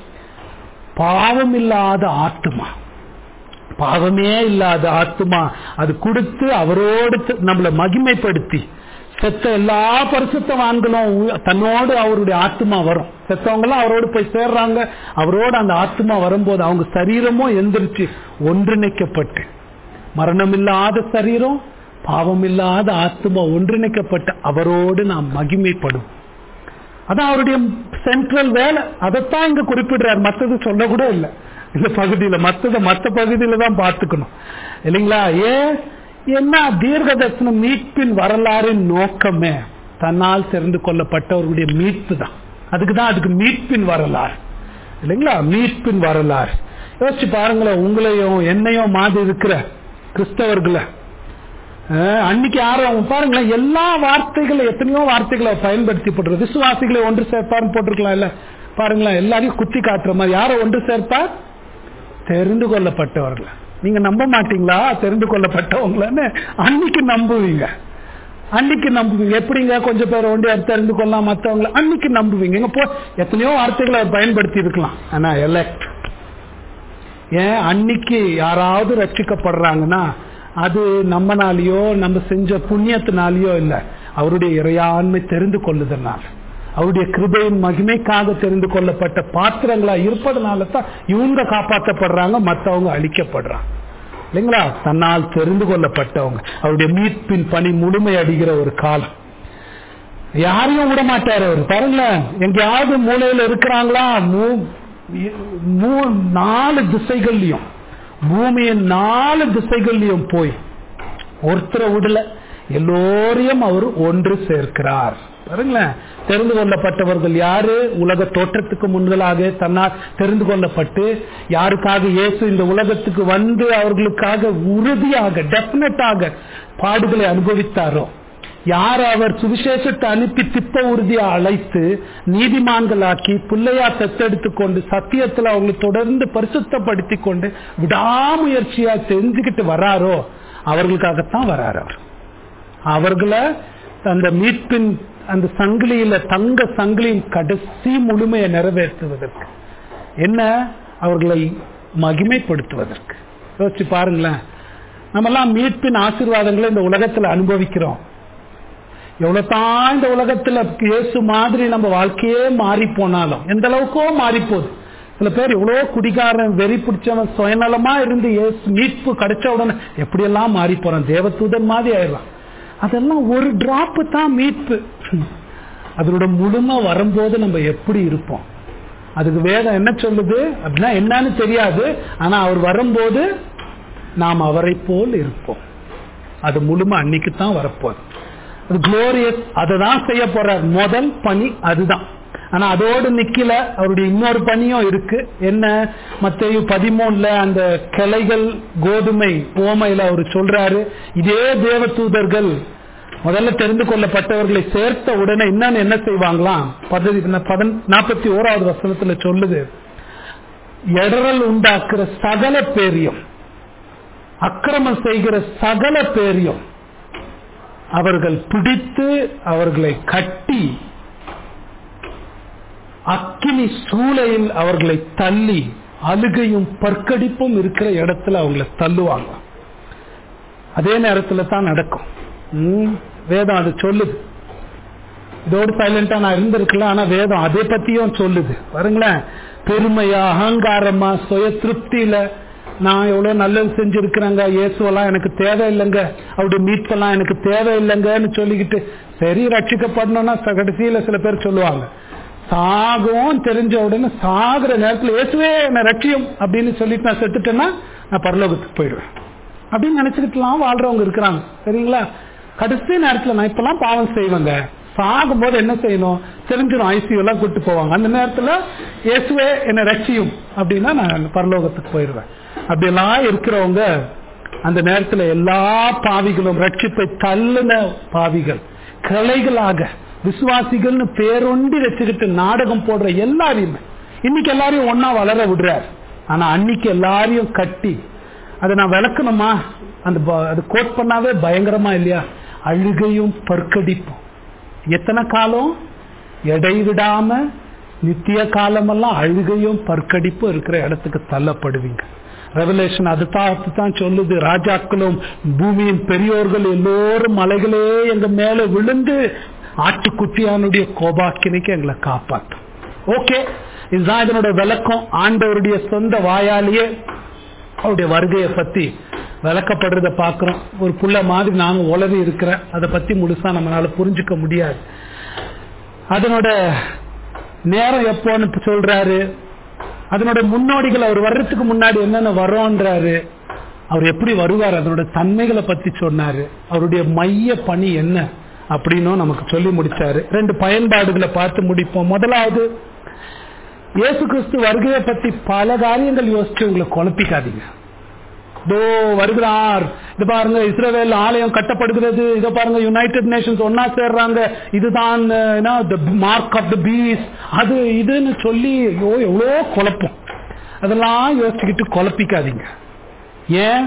பாவம் இல்லாத ஆத்மா பாவமே இல்லாத ஆத்மா அது கொடுத்து அவரோடு நம்மளை மகிமைப்படுத்தி செத்த எல்லா பரிசுத்தவான்களும் உ- தன்னோடு அவருடைய ஆத்மா வரும் செத்தவங்க எல்லாம் அவரோடு போய் சேர்றாங்க அவரோடு அந்த ஆத்மா வரும்போது அவங்க சரீரமும் எந்திரிச்சு ஒன்றிணைக்கப்பட்டு மரணம் இல்லாத சரீரம் பாவம் இல்லாத ஆத்மா ஒன்றிணைக்கப்பட்டு அவரோடு நாம் மகிமைப்படும் அதான் அவருடைய சென்ட்ரல் வேலை அதைத்தான் இங்க குறிப்பிடுறார் மத்தது சொல்ல கூட இல்லை இந்த பகுதியில மத்தத மத்த பகுதியில தான் பார்த்துக்கணும் இல்லைங்களா ஏன் என்ன தீர்க்க தரிசனம் மீட்பின் வரலாறின் நோக்கமே தன்னால் தெரிந்து கொள்ளப்பட்டவர்களுடைய மீட்பு தான் அதுக்கு தான் அதுக்கு மீட்பின் வரலாறு இல்லைங்களா மீட்பின் வரலாறு யோசிச்சு பாருங்களேன் உங்களையும் என்னையும் மாதிரி இருக்கிற கிறிஸ்தவர்களை அஹ், அன்னைக்கு யாரும் பாருங்களேன் எல்லா வார்த்தைகளை எத்தனையோ வார்த்தைகளை பயன்படுத்தி போட்டுரு விசுவாசிகளை ஒன்று சேர்ப்பார்னு போட்டிருக்கலாம் இல்ல பாருங்களேன் எல்லாரையும் குத்தி காட்டுற மாதிரி யாரை ஒன்று சேர்ப்பார் தெரிந்து கொள்ளப்பட்டவர்கள் நீங்க நம்ப மாட்டீங்களா தெரிந்து கொள்ளப்பட்டவங்களன்னு அன்னைக்கு நம்புவீங்க அன்னைக்கு நம்புவீங்க எப்படிங்க கொஞ்சம் பேர் ஒண்டி அது தெரிந்து கொள்ளலாம் மற்றவங்கள அன்னைக்கு நம்புவீங்க இங்க போ எத்தனையோ வார்த்தைகளை அவர் பயன்படுத்தி இருக்கலாம் ஆனா எலெக்ட் ஏன் அன்னைக்கு யாராவது ரட்சிக்கப்படுறாங்கன்னா அது நம்மனாலேயோ நம்ம செஞ்ச புண்ணியத்தினாலேயோ இல்ல அவருடைய இறையாண்மை தெரிந்து கொள்ளுதனால் அவருடைய கிருபையின் மகிமைக்காக தெரிந்து கொள்ளப்பட்ட பாத்திரங்களா இருப்பதனால தான் இவங்க காப்பாற்றப்படுறாங்க மற்றவங்க அழிக்கப்படுறாங்க இல்லைங்களா தன்னால் தெரிந்து கொள்ளப்பட்டவங்க அவருடைய மீட்பின் பணி முழுமை அடிகிற ஒரு காலம் யாரையும் விட மாட்டாரு அவர் பாருங்களேன் எங்கேயாவது மூலையில இருக்கிறாங்களா மூ- மூ- நாலு திசைகள்லயும் பூமியின் நாலு திசைகள்லயும் போய் ஒருத்தரை விடல எல்லோரையும் அவர் ஒன்று சேர்க்கிறார் பாருங்களேன் தெரிந்து கொள்ளப்பட்டவர்கள் யாரு உலக தோற்றத்துக்கு முன்களாக தன்னால் தெரிந்து கொள்ளப்பட்டு யாருக்காக இயேசு இந்த உலகத்துக்கு வந்து அவர்களுக்காக உறுதியாக டெபினட்டாக பாடுகளை அனுபவித்தாரோ யார் அவர் சுவிசேஷத்தை அனுப்பி திப்ப உறுதியா அழைத்து நீதிமான்களாக்கி பிள்ளையா தத்தெடுத்துக் கொண்டு சத்தியத்துல அவங்களை தொடர்ந்து பரிசுத்தப்படுத்தி கொண்டு விடாமுயற்சியா தெரிஞ்சுக்கிட்டு வராரோ அவர்களுக்காகத்தான் வராரு அவர் அவர்களை அந்த மீட்பின் அந்த சங்கிலியில தங்க சங்கிலியின் கடைசி முழுமையை நிறைவேற்றுவதற்கு என்ன அவர்களை மகிமைப்படுத்துவதற்கு யோசிச்சு பாருங்களேன் நம்மெல்லாம் மீட்பின் ஆசீர்வாதங்களை இந்த உலகத்துல அனுபவிக்கிறோம் எவ்வளவு தான் இந்த உலகத்துல இயேசு மாதிரி நம்ம வாழ்க்கையே மாறி போனாலும் எந்த அளவுக்கோ மாறி போகுது சில பேர் எவ்வளவு குடிகாரன் வெறி பிடிச்சவன் சுயநலமா இருந்து இயேசு மீட்பு கிடைச்ச உடனே எப்படியெல்லாம் மாறி போறான் தேவதூதன் மாதிரி ஆயிடலாம் அதெல்லாம் ஒரு டிராப் தான் மீட்பு அதனோட முழுமை வரும்போது நம்ம எப்படி இருப்போம் அதுக்கு வேதம் என்ன சொல்லுது அப்படின்னா என்னன்னு தெரியாது ஆனா அவர் வரும்போது நாம் அவரை போல் இருப்போம் அது முழுமை அன்னைக்கு தான் வரப்போகுது அது குளோரியஸ் அதை தான் செய்ய போறார் முதல் பணி அதுதான் ஆனா அதோடு நிக்கல அவருடைய இன்னொரு பணியும் இருக்கு என்ன மத்தேயு பதிமூணுல அந்த கிளைகள் கோதுமை ஓமையில அவர் சொல்றாரு இதே தேவ தூதர்கள் முதல்ல தெரிந்து கொள்ளப்பட்டவர்களை சேர்த்த உடனே என்னன்னு என்ன செய்வாங்களாம் நாற்பத்தி ஓராவது வசனத்துல சொல்லுது இடரல் உண்டாக்குற சகல பேரியம் அக்கிரமம் செய்கிற சகல பேரியம் அவர்கள் பிடித்து அவர்களை கட்டி அக்கினி சூளையில் அவர்களை தள்ளி அழுகையும் பற்கடிப்பும் இருக்கிற இடத்துல அவங்கள தள்ளுவாங்க அதே நேரத்துல தான் நடக்கும் ம், வேதம் அது சொல்லுது இதோடு சைலண்டா நான் இருந்திருக்கலாம் ஆனா வேதம் அதை பத்தியும் சொல்லுது பாருங்களேன் பெருமையா அகங்காரமா சுய திருப்தியில நான் எவ்வளவு நல்லது செஞ்சிருக்கிறேங்க இயேசுவெல்லாம் எனக்கு தேவையில்லைங்க அவருடைய மீட்பெல்லாம் எனக்கு தேவையில்லைங்கன்னு சொல்லிக்கிட்டு சரி ரட்சிக்கப்படணும்னா ச- கடைசியில சில பேர் சொல்லுவாங்க சாகும் தெரிஞ்ச உடனே சாகுற நேரத்துல இயேசுவே என்ன ரட்சியம் அப்படின்னு சொல்லிட்டு நான் செத்துட்டேன்னா நான் பரலோகத்துக்கு போயிடுவேன் அப்படின்னு நினைச்சுக்கிட்டுலாம் வாழ்றவங்க இருக்கிறாங்க சரிங்களா கடைசி நேரத்துல நான் இப்பெல்லாம் பாவம் செய்வேங்க சாகும்போது என்ன செய்யணும் தெரிஞ்சிடும் ஐசியூ எல்லாம் கூட்டு போவாங்க அந்த நேரத்துல இயேசுவே என்ன ரட்சியும் அப்படின்னா நான் பரலோகத்துக்கு போயிடுவேன் அப்படியெல்லாம் இருக்கிறவங்க அந்த நேரத்துல எல்லா பாவிகளும் ரட்சிப்பை தள்ளுன பாவிகள் கிளைகளாக விசுவாசிகள்னு பேரொண்டி வச்சுக்கிட்டு நாடகம் போடுற எல்லாரையுமே இன்னைக்கு எல்லாரையும் ஒன்னா வளர விடுறார் ஆனா அன்னைக்கு எல்லாரையும் கட்டி அதை நான் விளக்கணுமா அந்த ப- அது கோட் பண்ணாவே பயங்கரமா இல்லையா அழுகையும் பற்கடிப்பும் எத்தனை காலம் இடைவிடாம நித்திய காலமெல்லாம் அழுகையும் பற்கடிப்பும் இருக்கிற இடத்துக்கு தள்ளப்படுவீங்க ரெவலேஷன் அதுதான் அதுதான் சொல்லுது ராஜாக்களும் பூமியின் பெரியோர்கள் எல்லோரும் மலைகளே எங்க மேல விழுந்து ஆட்டுக்குட்டியானுடைய கோபாக்கினைக்கு எங்களை காப்பாற்றும் ஓகே இதுதான் இதனோட விளக்கம் ஆண்டவருடைய சொந்த வாயாலேயே அவருடைய வருகையை பத்தி விளக்கப்படுறத பாக்குறோம் ஒரு புள்ள மாதிரி நானும் உளறி இருக்கிறேன் அதை பத்தி முழுசா நம்மளால புரிஞ்சுக்க முடியாது அதனோட நேரம் எப்போன்னு இப்ப சொல்றாரு அதனோட முன்னோடிகள் அவர் வர்றதுக்கு முன்னாடி என்னென்ன வரோன்றாரு அவர் எப்படி வருவார் அதனோட தன்மைகளை பத்தி சொன்னாரு அவருடைய மைய பணி என்ன அப்படின்னும் நமக்கு சொல்லி முடிச்சாரு ரெண்டு பயன்பாடுகளை பார்த்து முடிப்போம் முதலாவது இயேசு கிறிஸ்து வருகையை பத்தி பல காரியங்கள் யோசிச்சு உங்களை குழப்பிக்காதீங்க இதோ வருகிறார் இது பாருங்க இஸ்ரேல் ஆலயம் கட்டப்படுகிறது இதை பாருங்க யுனைடெட் நேஷன்ஸ் ஒன்னா சேர்றாங்க இதுதான் மார்க் ஆஃப் த பீஸ் அது இதுன்னு சொல்லி ஐயோ எவ்வளோ குழப்பம் அதெல்லாம் யோசிச்சுக்கிட்டு குழப்பிக்காதீங்க ஏன்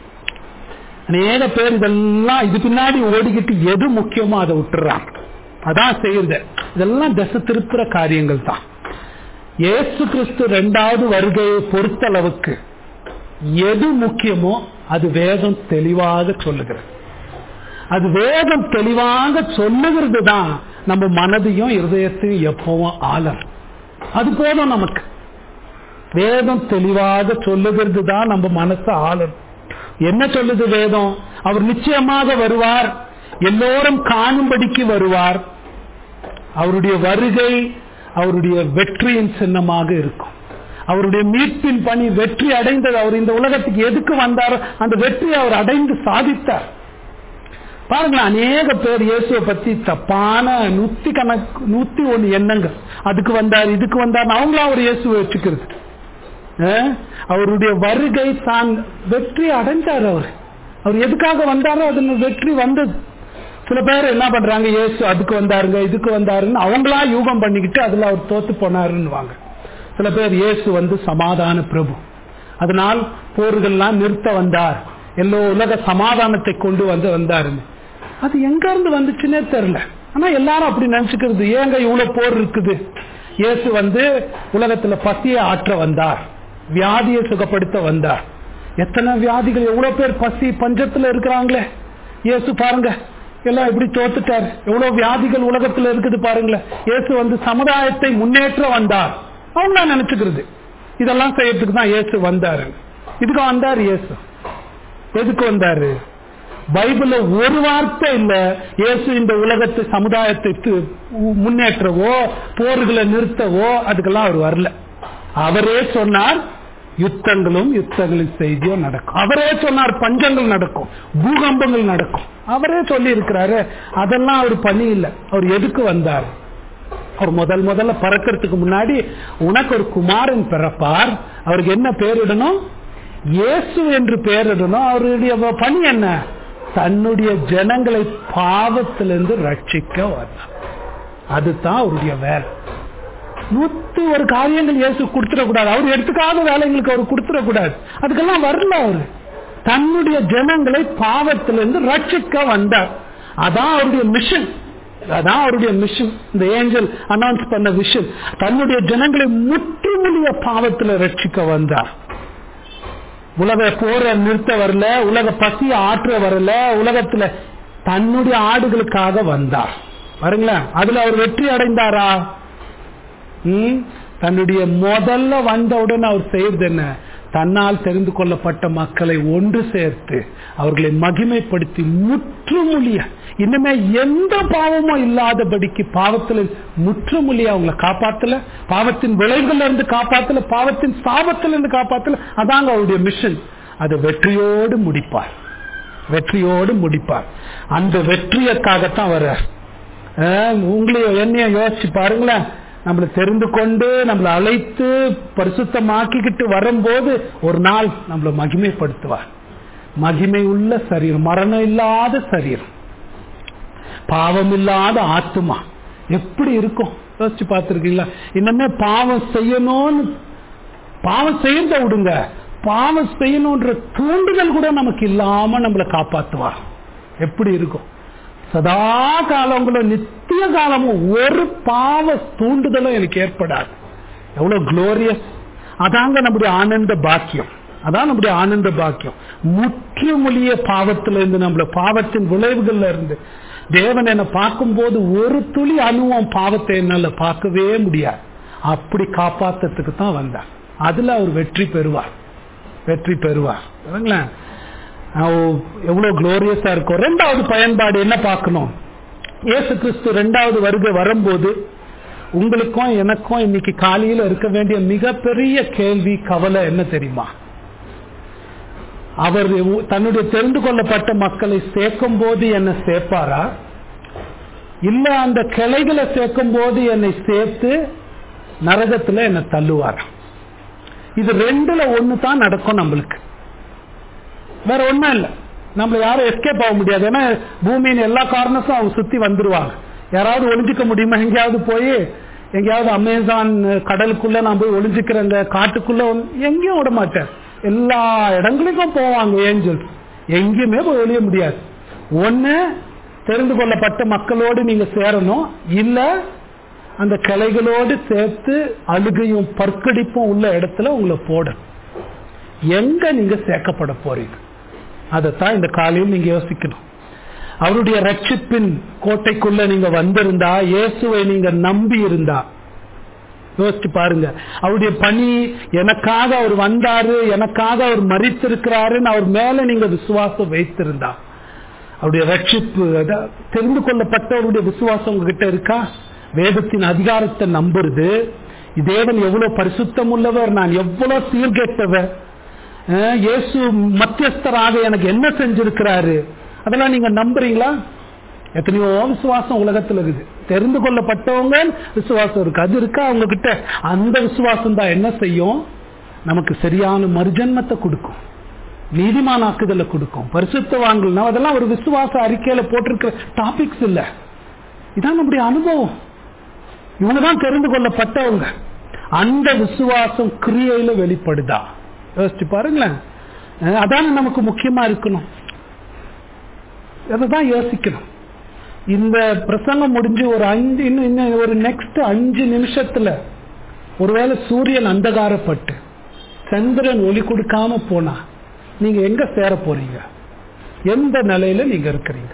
அநேக பேர் இதெல்லாம் இது பின்னாடி ஓடிக்கிட்டு எது முக்கியமோ அதை விட்டுறாங்க அதான் செய்யுது இதெல்லாம் திசை திருப்புற காரியங்கள் தான் இயேசு கிறிஸ்து ரெண்டாவது வருகையை பொறுத்தளவுக்கு எது முக்கியமோ அது வேதம் தெளிவாக சொல்லுகிறது அது வேதம் தெளிவாக சொல்லுகிறது தான் நம்ம மனதையும் இருதயத்தையும் எப்பவும் ஆளம் அது போதும் நமக்கு வேதம் தெளிவாக சொல்லுகிறது தான் நம்ம மனசை ஆளும் என்ன சொல்லுது வேதம் அவர் நிச்சயமாக வருவார் எல்லோரும் காணும்படிக்கு வருவார் அவருடைய வருகை அவருடைய வெற்றியின் சின்னமாக இருக்கும் அவருடைய மீட்பின் பணி வெற்றி அடைந்தது அவர் இந்த உலகத்துக்கு எதுக்கு வந்தாரோ அந்த வெற்றி அவர் அடைந்து சாதித்தார் பாருங்களேன் அநேக பேர் இயேசுவை பத்தி தப்பான நூத்தி கணக்கு நூத்தி ஒண்ணு எண்ணங்கள் அதுக்கு வந்தார் இதுக்கு வந்தார் அவங்களும் அவர் இயேசுவை வச்சுக்கிறது அவருடைய வருகை தான் வெற்றி அடைஞ்சார் அவர் அவர் எதுக்காக வந்தாரோ அதுல வெற்றி வந்தது சில பேர் என்ன பண்றாங்க இயேசு அதுக்கு வந்தாருங்க இதுக்கு வந்தாருன்னு அவங்களா யூகம் பண்ணிக்கிட்டு அதுல அவர் தோத்து போனாருன்னு வாங்க சில பேர் இயேசு வந்து சமாதான பிரபு அதனால் போர்கள்லாம் நிறுத்த வந்தார் எல்லோ உலக சமாதானத்தை கொண்டு வந்து வந்தாருன்னு அது எங்க இருந்து வந்துச்சுன்னே தெரியல ஆனா எல்லாரும் அப்படி நினைச்சுக்கிறது ஏங்க இவ்வளவு போர் இருக்குது இயேசு வந்து உலகத்துல பசியை ஆற்ற வந்தார் வியாதியை சுகப்படுத்த வந்தார் எத்தனை வியாதிகள் எவ்வளவு பேர் பசி பஞ்சத்துல இருக்கிறாங்களே இயேசு பாருங்க எல்லாம் எப்படி தோத்துட்டார் எவ்வளவு வியாதிகள் உலகத்துல இருக்குது பாருங்களேன் இயேசு வந்து சமுதாயத்தை முன்னேற்ற வந்தார் அவங்க நினைச்சுக்கிறது இதெல்லாம் செய்யறதுக்கு தான் இயேசு வந்தாரு இதுக்கு வந்தார் இயேசு எதுக்கு வந்தாரு பைபிள்ல ஒரு வார்த்தை இல்ல இயேசு இந்த உலகத்து சமுதாயத்தை முன்னேற்றவோ போர்களை நிறுத்தவோ அதுக்கெல்லாம் அவர் வரல அவரே சொன்னார் யுத்தங்களும் யுத்தங்களின் செய்தியும் நடக்கும் அவரே சொன்னார் பஞ்சங்கள் நடக்கும் பூகம்பங்கள் நடக்கும் அவரே சொல்லி இருக்கிறாரு அதெல்லாம் அவர் பண்ணி இல்லை அவர் எதுக்கு வந்தார் அவர் முதல் முதல்ல பறக்கிறதுக்கு முன்னாடி உனக்கு ஒரு குமாரன் பிறப்பார் அவருக்கு என்ன பேரிடணும் இயேசு என்று பெயரிடணும் அவருடைய பணி என்ன தன்னுடைய ஜனங்களை பாவத்திலிருந்து ரட்சிக்க வந்தார் அதுதான் அவருடைய வேலை நூத்தி ஒரு காரியங்கள் இயேசு கொடுத்துடக்கூடாது அவர் எடுத்துக்காத வேலைங்களுக்கு அவர் கொடுத்துடக்கூடாது அதுக்கெல்லாம் வரல அவரு தன்னுடைய ஜனங்களை பாவத்திலிருந்து ரட்சிக்க வந்தார் அதான் அவருடைய மிஷன் அதான் அவருடைய மிஷன் இந்த ஏஞ்சல் அனௌன்ஸ் பண்ண விஷயம் தன்னுடைய ஜனங்களை முற்றுமுடிய பாவத்துல ரட்சிக்க வந்தார் உலக போர நிறுத்த வரல உலக பசிய ஆற்ற வரல உலகத்துல தன்னுடைய ஆடுகளுக்காக வந்தார் பாருங்களேன் அதுல அவர் வெற்றி அடைந்தாரா தன்னுடைய முதல்ல வந்தவுடன் அவர் செய்யறது என்ன தன்னால் தெரிந்து கொள்ளப்பட்ட மக்களை ஒன்று சேர்த்து அவர்களை மகிமைப்படுத்தி முற்றுமுழிய இன்னுமே எந்த பாவமும் இல்லாதபடிக்கு பாவத்துல முற்றுமுழிய அவங்களை காப்பாத்தல பாவத்தின் விளைவுகள்ல இருந்து காப்பாத்தல பாவத்தின் சாபத்துல இருந்து காப்பாத்தல அதாங்க அவருடைய மிஷன் அதை வெற்றியோடு முடிப்பார் வெற்றியோடு முடிப்பார் அந்த வெற்றியக்காகத்தான் வர்ற உங்களையும் என்னைய யோசிச்சு பாருங்களேன் நம்மளை தெரிந்து கொண்டு நம்மளை அழைத்து பரிசுத்தமாக்கிக்கிட்டு வரும்போது ஒரு நாள் நம்மளை மகிமைப்படுத்துவார் மகிமை உள்ள சரீரம் மரணம் இல்லாத சரீரம் பாவம் இல்லாத ஆத்மா எப்படி இருக்கும் யோசிச்சு பார்த்துருக்கீங்களா இன்னமே பாவம் செய்யணும்னு பாவம் செய்யறத விடுங்க பாவம் செய்யணும்ன்ற தூண்டுதல் கூட நமக்கு இல்லாம நம்மளை காப்பாத்துவார் எப்படி இருக்கும் சதா காலங்களும் நித்திய காலமும் ஒரு பாவ தூண்டுதலும் எனக்கு ஏற்படாது எவ்வளவு குளோரியஸ் அதாங்க நம்முடைய ஆனந்த பாக்கியம் அதான் நம்முடைய ஆனந்த பாக்கியம் முற்றுமொழிய பாவத்துல இருந்து நம்மள பாவத்தின் விளைவுகள்ல இருந்து தேவன் என்னை பார்க்கும்போது ஒரு துளி அணுவம் பாவத்தை என்னால பார்க்கவே முடியாது அப்படி காப்பாத்துறதுக்கு தான் வந்தார் அதுல அவர் வெற்றி பெறுவார் வெற்றி பெறுவார் எவ்வளவு குளோரியஸா இருக்கும் ரெண்டாவது பயன்பாடு என்ன பார்க்கணும் ஏசு கிறிஸ்து ரெண்டாவது வருகை வரும்போது உங்களுக்கும் எனக்கும் இன்னைக்கு காலையில இருக்க வேண்டிய மிகப்பெரிய கேள்வி கவலை என்ன தெரியுமா அவர் தன்னுடைய தெரிந்து கொள்ளப்பட்ட மக்களை சேர்க்கும் போது என்ன சேர்ப்பாரா இல்ல அந்த கிளைகளை சேர்க்கும் போது என்னை சேர்த்து நரகத்துல என்ன தள்ளுவார் இது ரெண்டுல ஒண்ணு தான் நடக்கும் நம்மளுக்கு வேற ஒண்ணும் இல்ல நம்மள யாரும் எஸ்கேப் ஆக முடியாது ஏன்னா பூமியின் எல்லா காரணத்தும் அவங்க சுத்தி வந்துருவாங்க யாராவது ஒளிஞ்சுக்க முடியுமா எங்கேயாவது போய் எங்கேயாவது அமேசான் கடலுக்குள்ள நான் போய் ஒளிஞ்சுக்கிறேங்க காட்டுக்குள்ள ஒண்ணு- எங்கேயும் விட மாட்டேன் எல்லா இடங்களுக்கும் போவாங்க ஏஞ்சல்ஸ் எங்கேயுமே போய் ஒழிய முடியாது ஒண்ணு தெரிந்து கொள்ளப்பட்ட மக்களோடு நீங்க சேரணும் இல்ல அந்த கிளைகளோடு சேர்த்து அழுகையும் பற்கடிப்பும் உள்ள இடத்துல உங்களை போடணும் எங்க நீங்க சேர்க்கப்பட போறீங்க அதைத்தான் இந்த காலையில் நீங்க யோசிக்கணும் அவருடைய ரட்சிப்பின் கோட்டைக்குள்ள நீங்க வந்திருந்தா இயேசுவை நீங்க நம்பி இருந்தா யோசிச்சு பாருங்க அவருடைய பணி எனக்காக அவர் வந்தாரு எனக்காக அவர் மறித்திருக்கிறாருன்னு அவர் மேல நீங்க விசுவாசம் வைத்திருந்தா அவருடைய ரட்சிப்பு அதான் தெரிந்து கொள்ளப்பட்டவருடைய விசுவாசம் உங்ககிட்ட இருக்கா வேதத்தின் அதிகாரத்தை நம்புறது தேவன் எவ்வளவு பரிசுத்தம் உள்ளவர் நான் எவ்வளவு சீர்கேட்டவர் அஹ், இயேசு மத்தியஸ்தராக எனக்கு என்ன செஞ்சிருக்கிறாரு அதெல்லாம் நீங்க நம்புறீங்களா எத்தனையோ விசுவாசம் உலகத்துல இருக்குது தெரிந்து கொள்ளப்பட்டவங்க விசுவாசம் இருக்கு அது இருக்கா அவங்க கிட்ட அந்த விசுவாசம் தான் என்ன செய்யும் நமக்கு சரியான மறுஜன்மத்தை கொடுக்கும் நீதிமானாக்குதலை கொடுக்கும் பரிசுத்தவான்கள் அதெல்லாம் ஒரு விசுவாச அறிக்கையில போட்டிருக்கிற டாபிக்ஸ் இல்ல இதான் நம்முடைய அனுபவம் இவங்க தான் தெரிந்து கொள்ளப்பட்டவங்க அந்த விசுவாசம் கிரியையில வெளிப்படுதா யோசிச்சு பாருங்களேன் அஹ் அதானே நமக்கு முக்கியமா இருக்கணும் தான் யோசிக்கணும் இந்த பிரசங்கம் முடிஞ்சு ஒரு அஞ்சு இன்னும் இன்னும் ஒரு நெக்ஸ்ட் அஞ்சு நிமிஷத்துல ஒருவேளை சூரியன் அந்தகாரப்பட்டு சந்திரன் ஒளி கொடுக்காம போனா நீங்க எங்க சேர போறீங்க எந்த நிலையில நீங்க இருக்கிறீங்க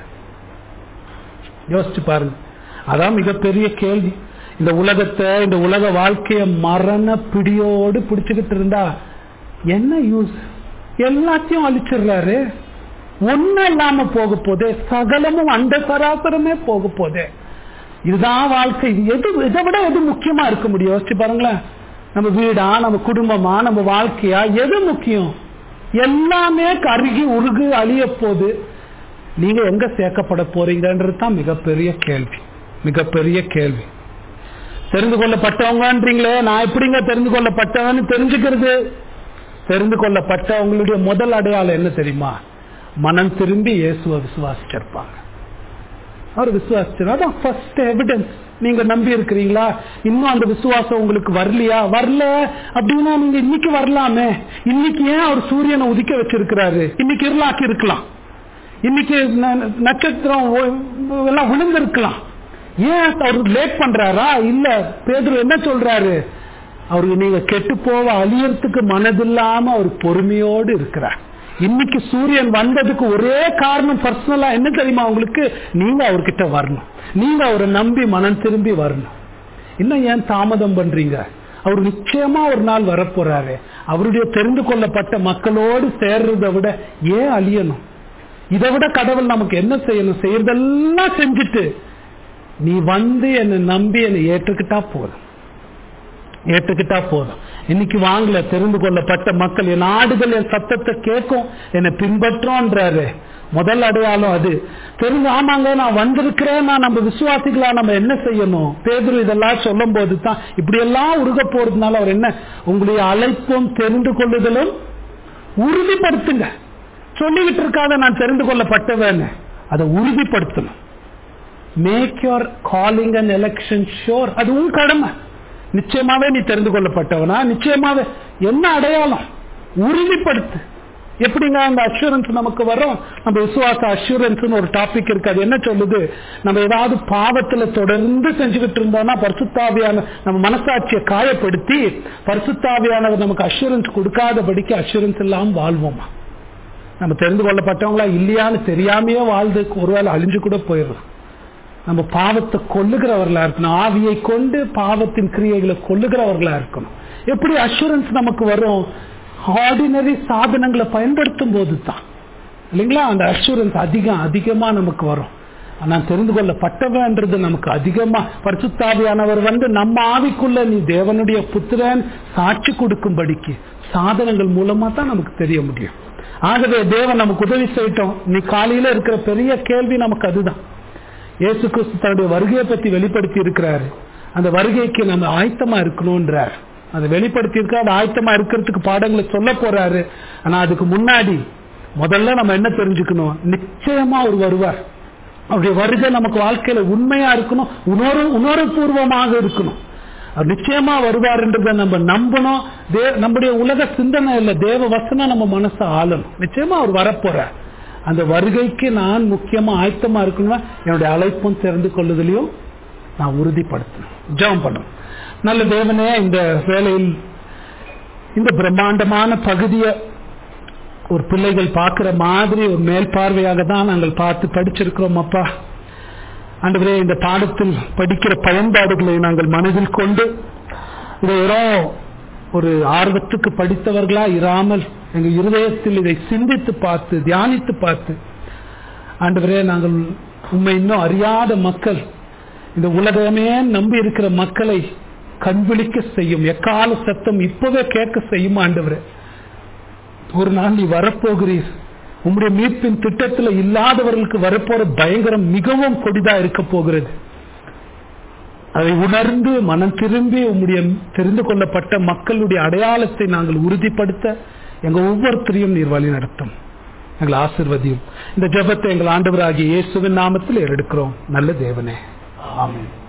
யோசிச்சு பாருங்க அதான் மிகப்பெரிய கேள்வி இந்த உலகத்தை இந்த உலக வாழ்க்கைய மரண பிடியோடு பிடிச்சுக்கிட்டு இருந்தா என்ன யூஸ் எல்லாத்தையும் அழிச்சிடுறாரு ஒன்னும் இல்லாம போக போதே சகலமும் அந்த சராசரமே போக போதே இதுதான் வாழ்க்கை இது எது இதை விட எது முக்கியமா இருக்க முடியும் யோசிச்சு பாருங்களேன் நம்ம வீடா நம்ம குடும்பமா நம்ம வாழ்க்கையா எது முக்கியம் எல்லாமே கருகி உருகு அழிய போது நீங்க எங்க சேர்க்கப்பட போறீங்கன்றது தான் மிகப்பெரிய கேள்வி மிகப்பெரிய கேள்வி தெரிந்து கொள்ளப்பட்டவங்கன்றீங்களே நான் எப்படிங்க தெரிந்து கொள்ளப்பட்டவன்னு தெரிஞ்சுக்கிறது தெரிந்து கொள்ளப்பட்டவங்களுடைய முதல் அடையாளம் என்ன தெரியுமா மனம் திரும்பி இயேசுவை விசுவாசிச்சிருப்பாங்க அவர் விசுவாசிச்சார் அதான் ஃபர்ஸ்ட் எவிடன்ஸ் நீங்க நம்பி இருக்கிறீங்களா இன்னும் அந்த விசுவாசம் உங்களுக்கு வரலையா வரல அப்படின்னா நீங்க இன்னைக்கு வரலாமே இன்னைக்கு ஏன் அவர் சூரியனை உதிக்க வச்சிருக்கிறாரு இன்னைக்கு இருளாக்கி இருக்கலாம் இன்னைக்கு ந- நட்சத்திரம் ஒ- எல்லாம் விழுந்திருக்கலாம் ஏன் அவர் லேட் பண்றாரா இல்ல பேதுரு என்ன சொல்றாரு அவருக்கு நீங்க கெட்டு போக அழியறதுக்கு மனதில்லாம அவர் பொறுமையோடு இருக்கிறார் இன்னைக்கு சூரியன் வந்ததுக்கு ஒரே காரணம் பர்சனலா என்ன தெரியுமா உங்களுக்கு நீங்க அவர்கிட்ட வரணும் நீங்க அவரை நம்பி மனம் திரும்பி வரணும் இன்னும் ஏன் தாமதம் பண்றீங்க அவர் நிச்சயமா ஒரு நாள் வரப்போறாரு அவருடைய தெரிந்து கொள்ளப்பட்ட மக்களோடு சேர்றதை விட ஏன் அழியணும் இதை விட கடவுள் நமக்கு என்ன செய்யணும் செய்யறதெல்லாம் செஞ்சுட்டு நீ வந்து என்னை நம்பி என்னை ஏற்றுக்கிட்டா போதும் ஏற்றுக்கிட்டா போதும் இன்னைக்கு வாங்கல தெரிந்து கொள்ளப்பட்ட மக்கள் என் ஆடுகள் என் சத்தத்தை கேட்கும் என்னை பின்பற்றோன்றாரு முதல் அடையாளம் அது தெரிஞ்சு ஆமாங்க நான் வந்திருக்கிறேன் நான் நம்ம விசுவாசிகளா நம்ம என்ன செய்யணும் பேதுரு இதெல்லாம் சொல்லும் போது தான் இப்படி எல்லாம் உருக போறதுனால அவர் என்ன உங்களுடைய அழைப்பும் தெரிந்து கொள்ளுதலும் உறுதிப்படுத்துங்க சொல்லிக்கிட்டு இருக்காத நான் தெரிந்து கொள்ளப்பட்டவன்னு அதை உறுதிப்படுத்தணும் make your calling and election sure அது உன் கடமை நிச்சயமாவே நீ தெரிந்து கொள்ளப்பட்டவனா நிச்சயமாவே என்ன அடையாளம் உறுதிப்படுத்து எப்படிங்க அந்த அஷூரன்ஸ் நமக்கு வரும் நம்ம விசுவாச அஷூரன்ஸ் ஒரு டாபிக் இருக்கு அது என்ன சொல்லுது நம்ம ஏதாவது பாவத்துல தொடர்ந்து செஞ்சுக்கிட்டு இருந்தோம்னா பரிசுத்தாவியான நம்ம மனசாட்சியை காயப்படுத்தி பரிசுத்தாவியானவர் நமக்கு அஷூரன்ஸ் கொடுக்காதபடிக்கு அஷூரன்ஸ் இல்லாம வாழ்வோமா நம்ம தெரிந்து கொள்ளப்பட்டவங்களா இல்லையான்னு தெரியாமையே வாழ்ந்து ஒருவேளை அழிஞ்சு கூட போயிடலாம் நம்ம பாவத்தை கொல்லுகிறவர்களா இருக்கணும் ஆவியை கொண்டு பாவத்தின் கிரியைகளை கொல்லுகிறவர்களா இருக்கணும் எப்படி அஷூரன்ஸ் நமக்கு வரும் ஆர்டினரி சாதனங்களை பயன்படுத்தும் போது தான் இல்லைங்களா அந்த அஷூரன்ஸ் அதிகம் அதிகமா நமக்கு வரும் நான் தெரிந்து கொள்ளப்பட்டவன்றது நமக்கு அதிகமா பரிசுத்தாவியானவர் வந்து நம்ம ஆவிக்குள்ள நீ தேவனுடைய புத்திரன் சாட்சி கொடுக்கும்படிக்கு சாதனங்கள் மூலமா தான் நமக்கு தெரிய முடியும் ஆகவே தேவன் நமக்கு உதவி செய்யட்டும் நீ காலையில இருக்கிற பெரிய கேள்வி நமக்கு அதுதான் இயேசு கிறிஸ்து தன்னுடைய வருகையை பத்தி வெளிப்படுத்தி இருக்கிறாரு அந்த வருகைக்கு நம்ம ஆயத்தமா இருக்கணும்ன்றார் அதை வெளிப்படுத்தியிருக்கா அது ஆயத்தமா இருக்கிறதுக்கு பாடங்களை சொல்ல போறாரு ஆனா அதுக்கு முன்னாடி முதல்ல நம்ம என்ன தெரிஞ்சுக்கணும் நிச்சயமா அவர் வருவார் அவருடைய வருகை நமக்கு வாழ்க்கையில உண்மையா இருக்கணும் உணர்வு உணர்வுபூர்வமாக இருக்கணும் அவர் நிச்சயமா வருவார்ன்றத நம்ம நம்பணும் தே- நம்முடைய உலக சிந்தனை இல்ல தேவ வசனம் நம்ம மனசை ஆளணும் நிச்சயமா அவர் வரப்போறார் அந்த வருகைக்கு நான் முக்கியமா ஆயத்தமா இருக்கணும் என்னுடைய அழைப்பும் தெரிந்து கொள்ளுதலையும் நான் உறுதிப்படுத்தணும் ஜெபம் பண்ணணும் நல்ல தேவனே இந்த வேலையில் இந்த பிரம்மாண்டமான பகுதியை ஒரு பிள்ளைகள் பார்க்கிற மாதிரி ஒரு மேல் பார்வையாக தான் நாங்கள் பார்த்து படிச்சிருக்கிறோம் அப்பா ஆண்டவரே இந்த பாடத்தில் படிக்கிற பயன்பாடுகளை நாங்கள் மனதில் கொண்டு இதை வெறும் ஒரு ஆர்வத்துக்கு படித்தவர்களா இராமல் எங்க இருதயத்தில் இதை சிந்தித்து பார்த்து தியானித்து பார்த்து ஆண்டவரே நாங்கள் உண்மை இன்னும் அறியாத மக்கள் இந்த உலகமே நம்பி இருக்கிற மக்களை கண்விழிக்க செய்யும் எக்கால சத்தம் இப்பவே கேட்க செய்யும் ஆண்டவரே ஒரு நாள் நீ வரப்போகிறீர் உம்முடைய மீட்பின் திட்டத்துல இல்லாதவர்களுக்கு வரப்போற பயங்கரம் மிகவும் கொடிதா இருக்க போகிறது அதை உணர்ந்து மனம் திரும்பி உம்முடைய தெரிந்து கொள்ளப்பட்ட மக்களுடைய அடையாளத்தை நாங்கள் உறுதிப்படுத்த எங்க ஒவ்வொருத்தரையும் நீர் வழி நடத்தும் எங்களை ஆசிர்வதியும் இந்த ஜெபத்தை எங்கள் ஆண்டவராகிய இயேசுவின் நாமத்தில் எடுக்கிறோம் நல்ல தேவனே ஆமென்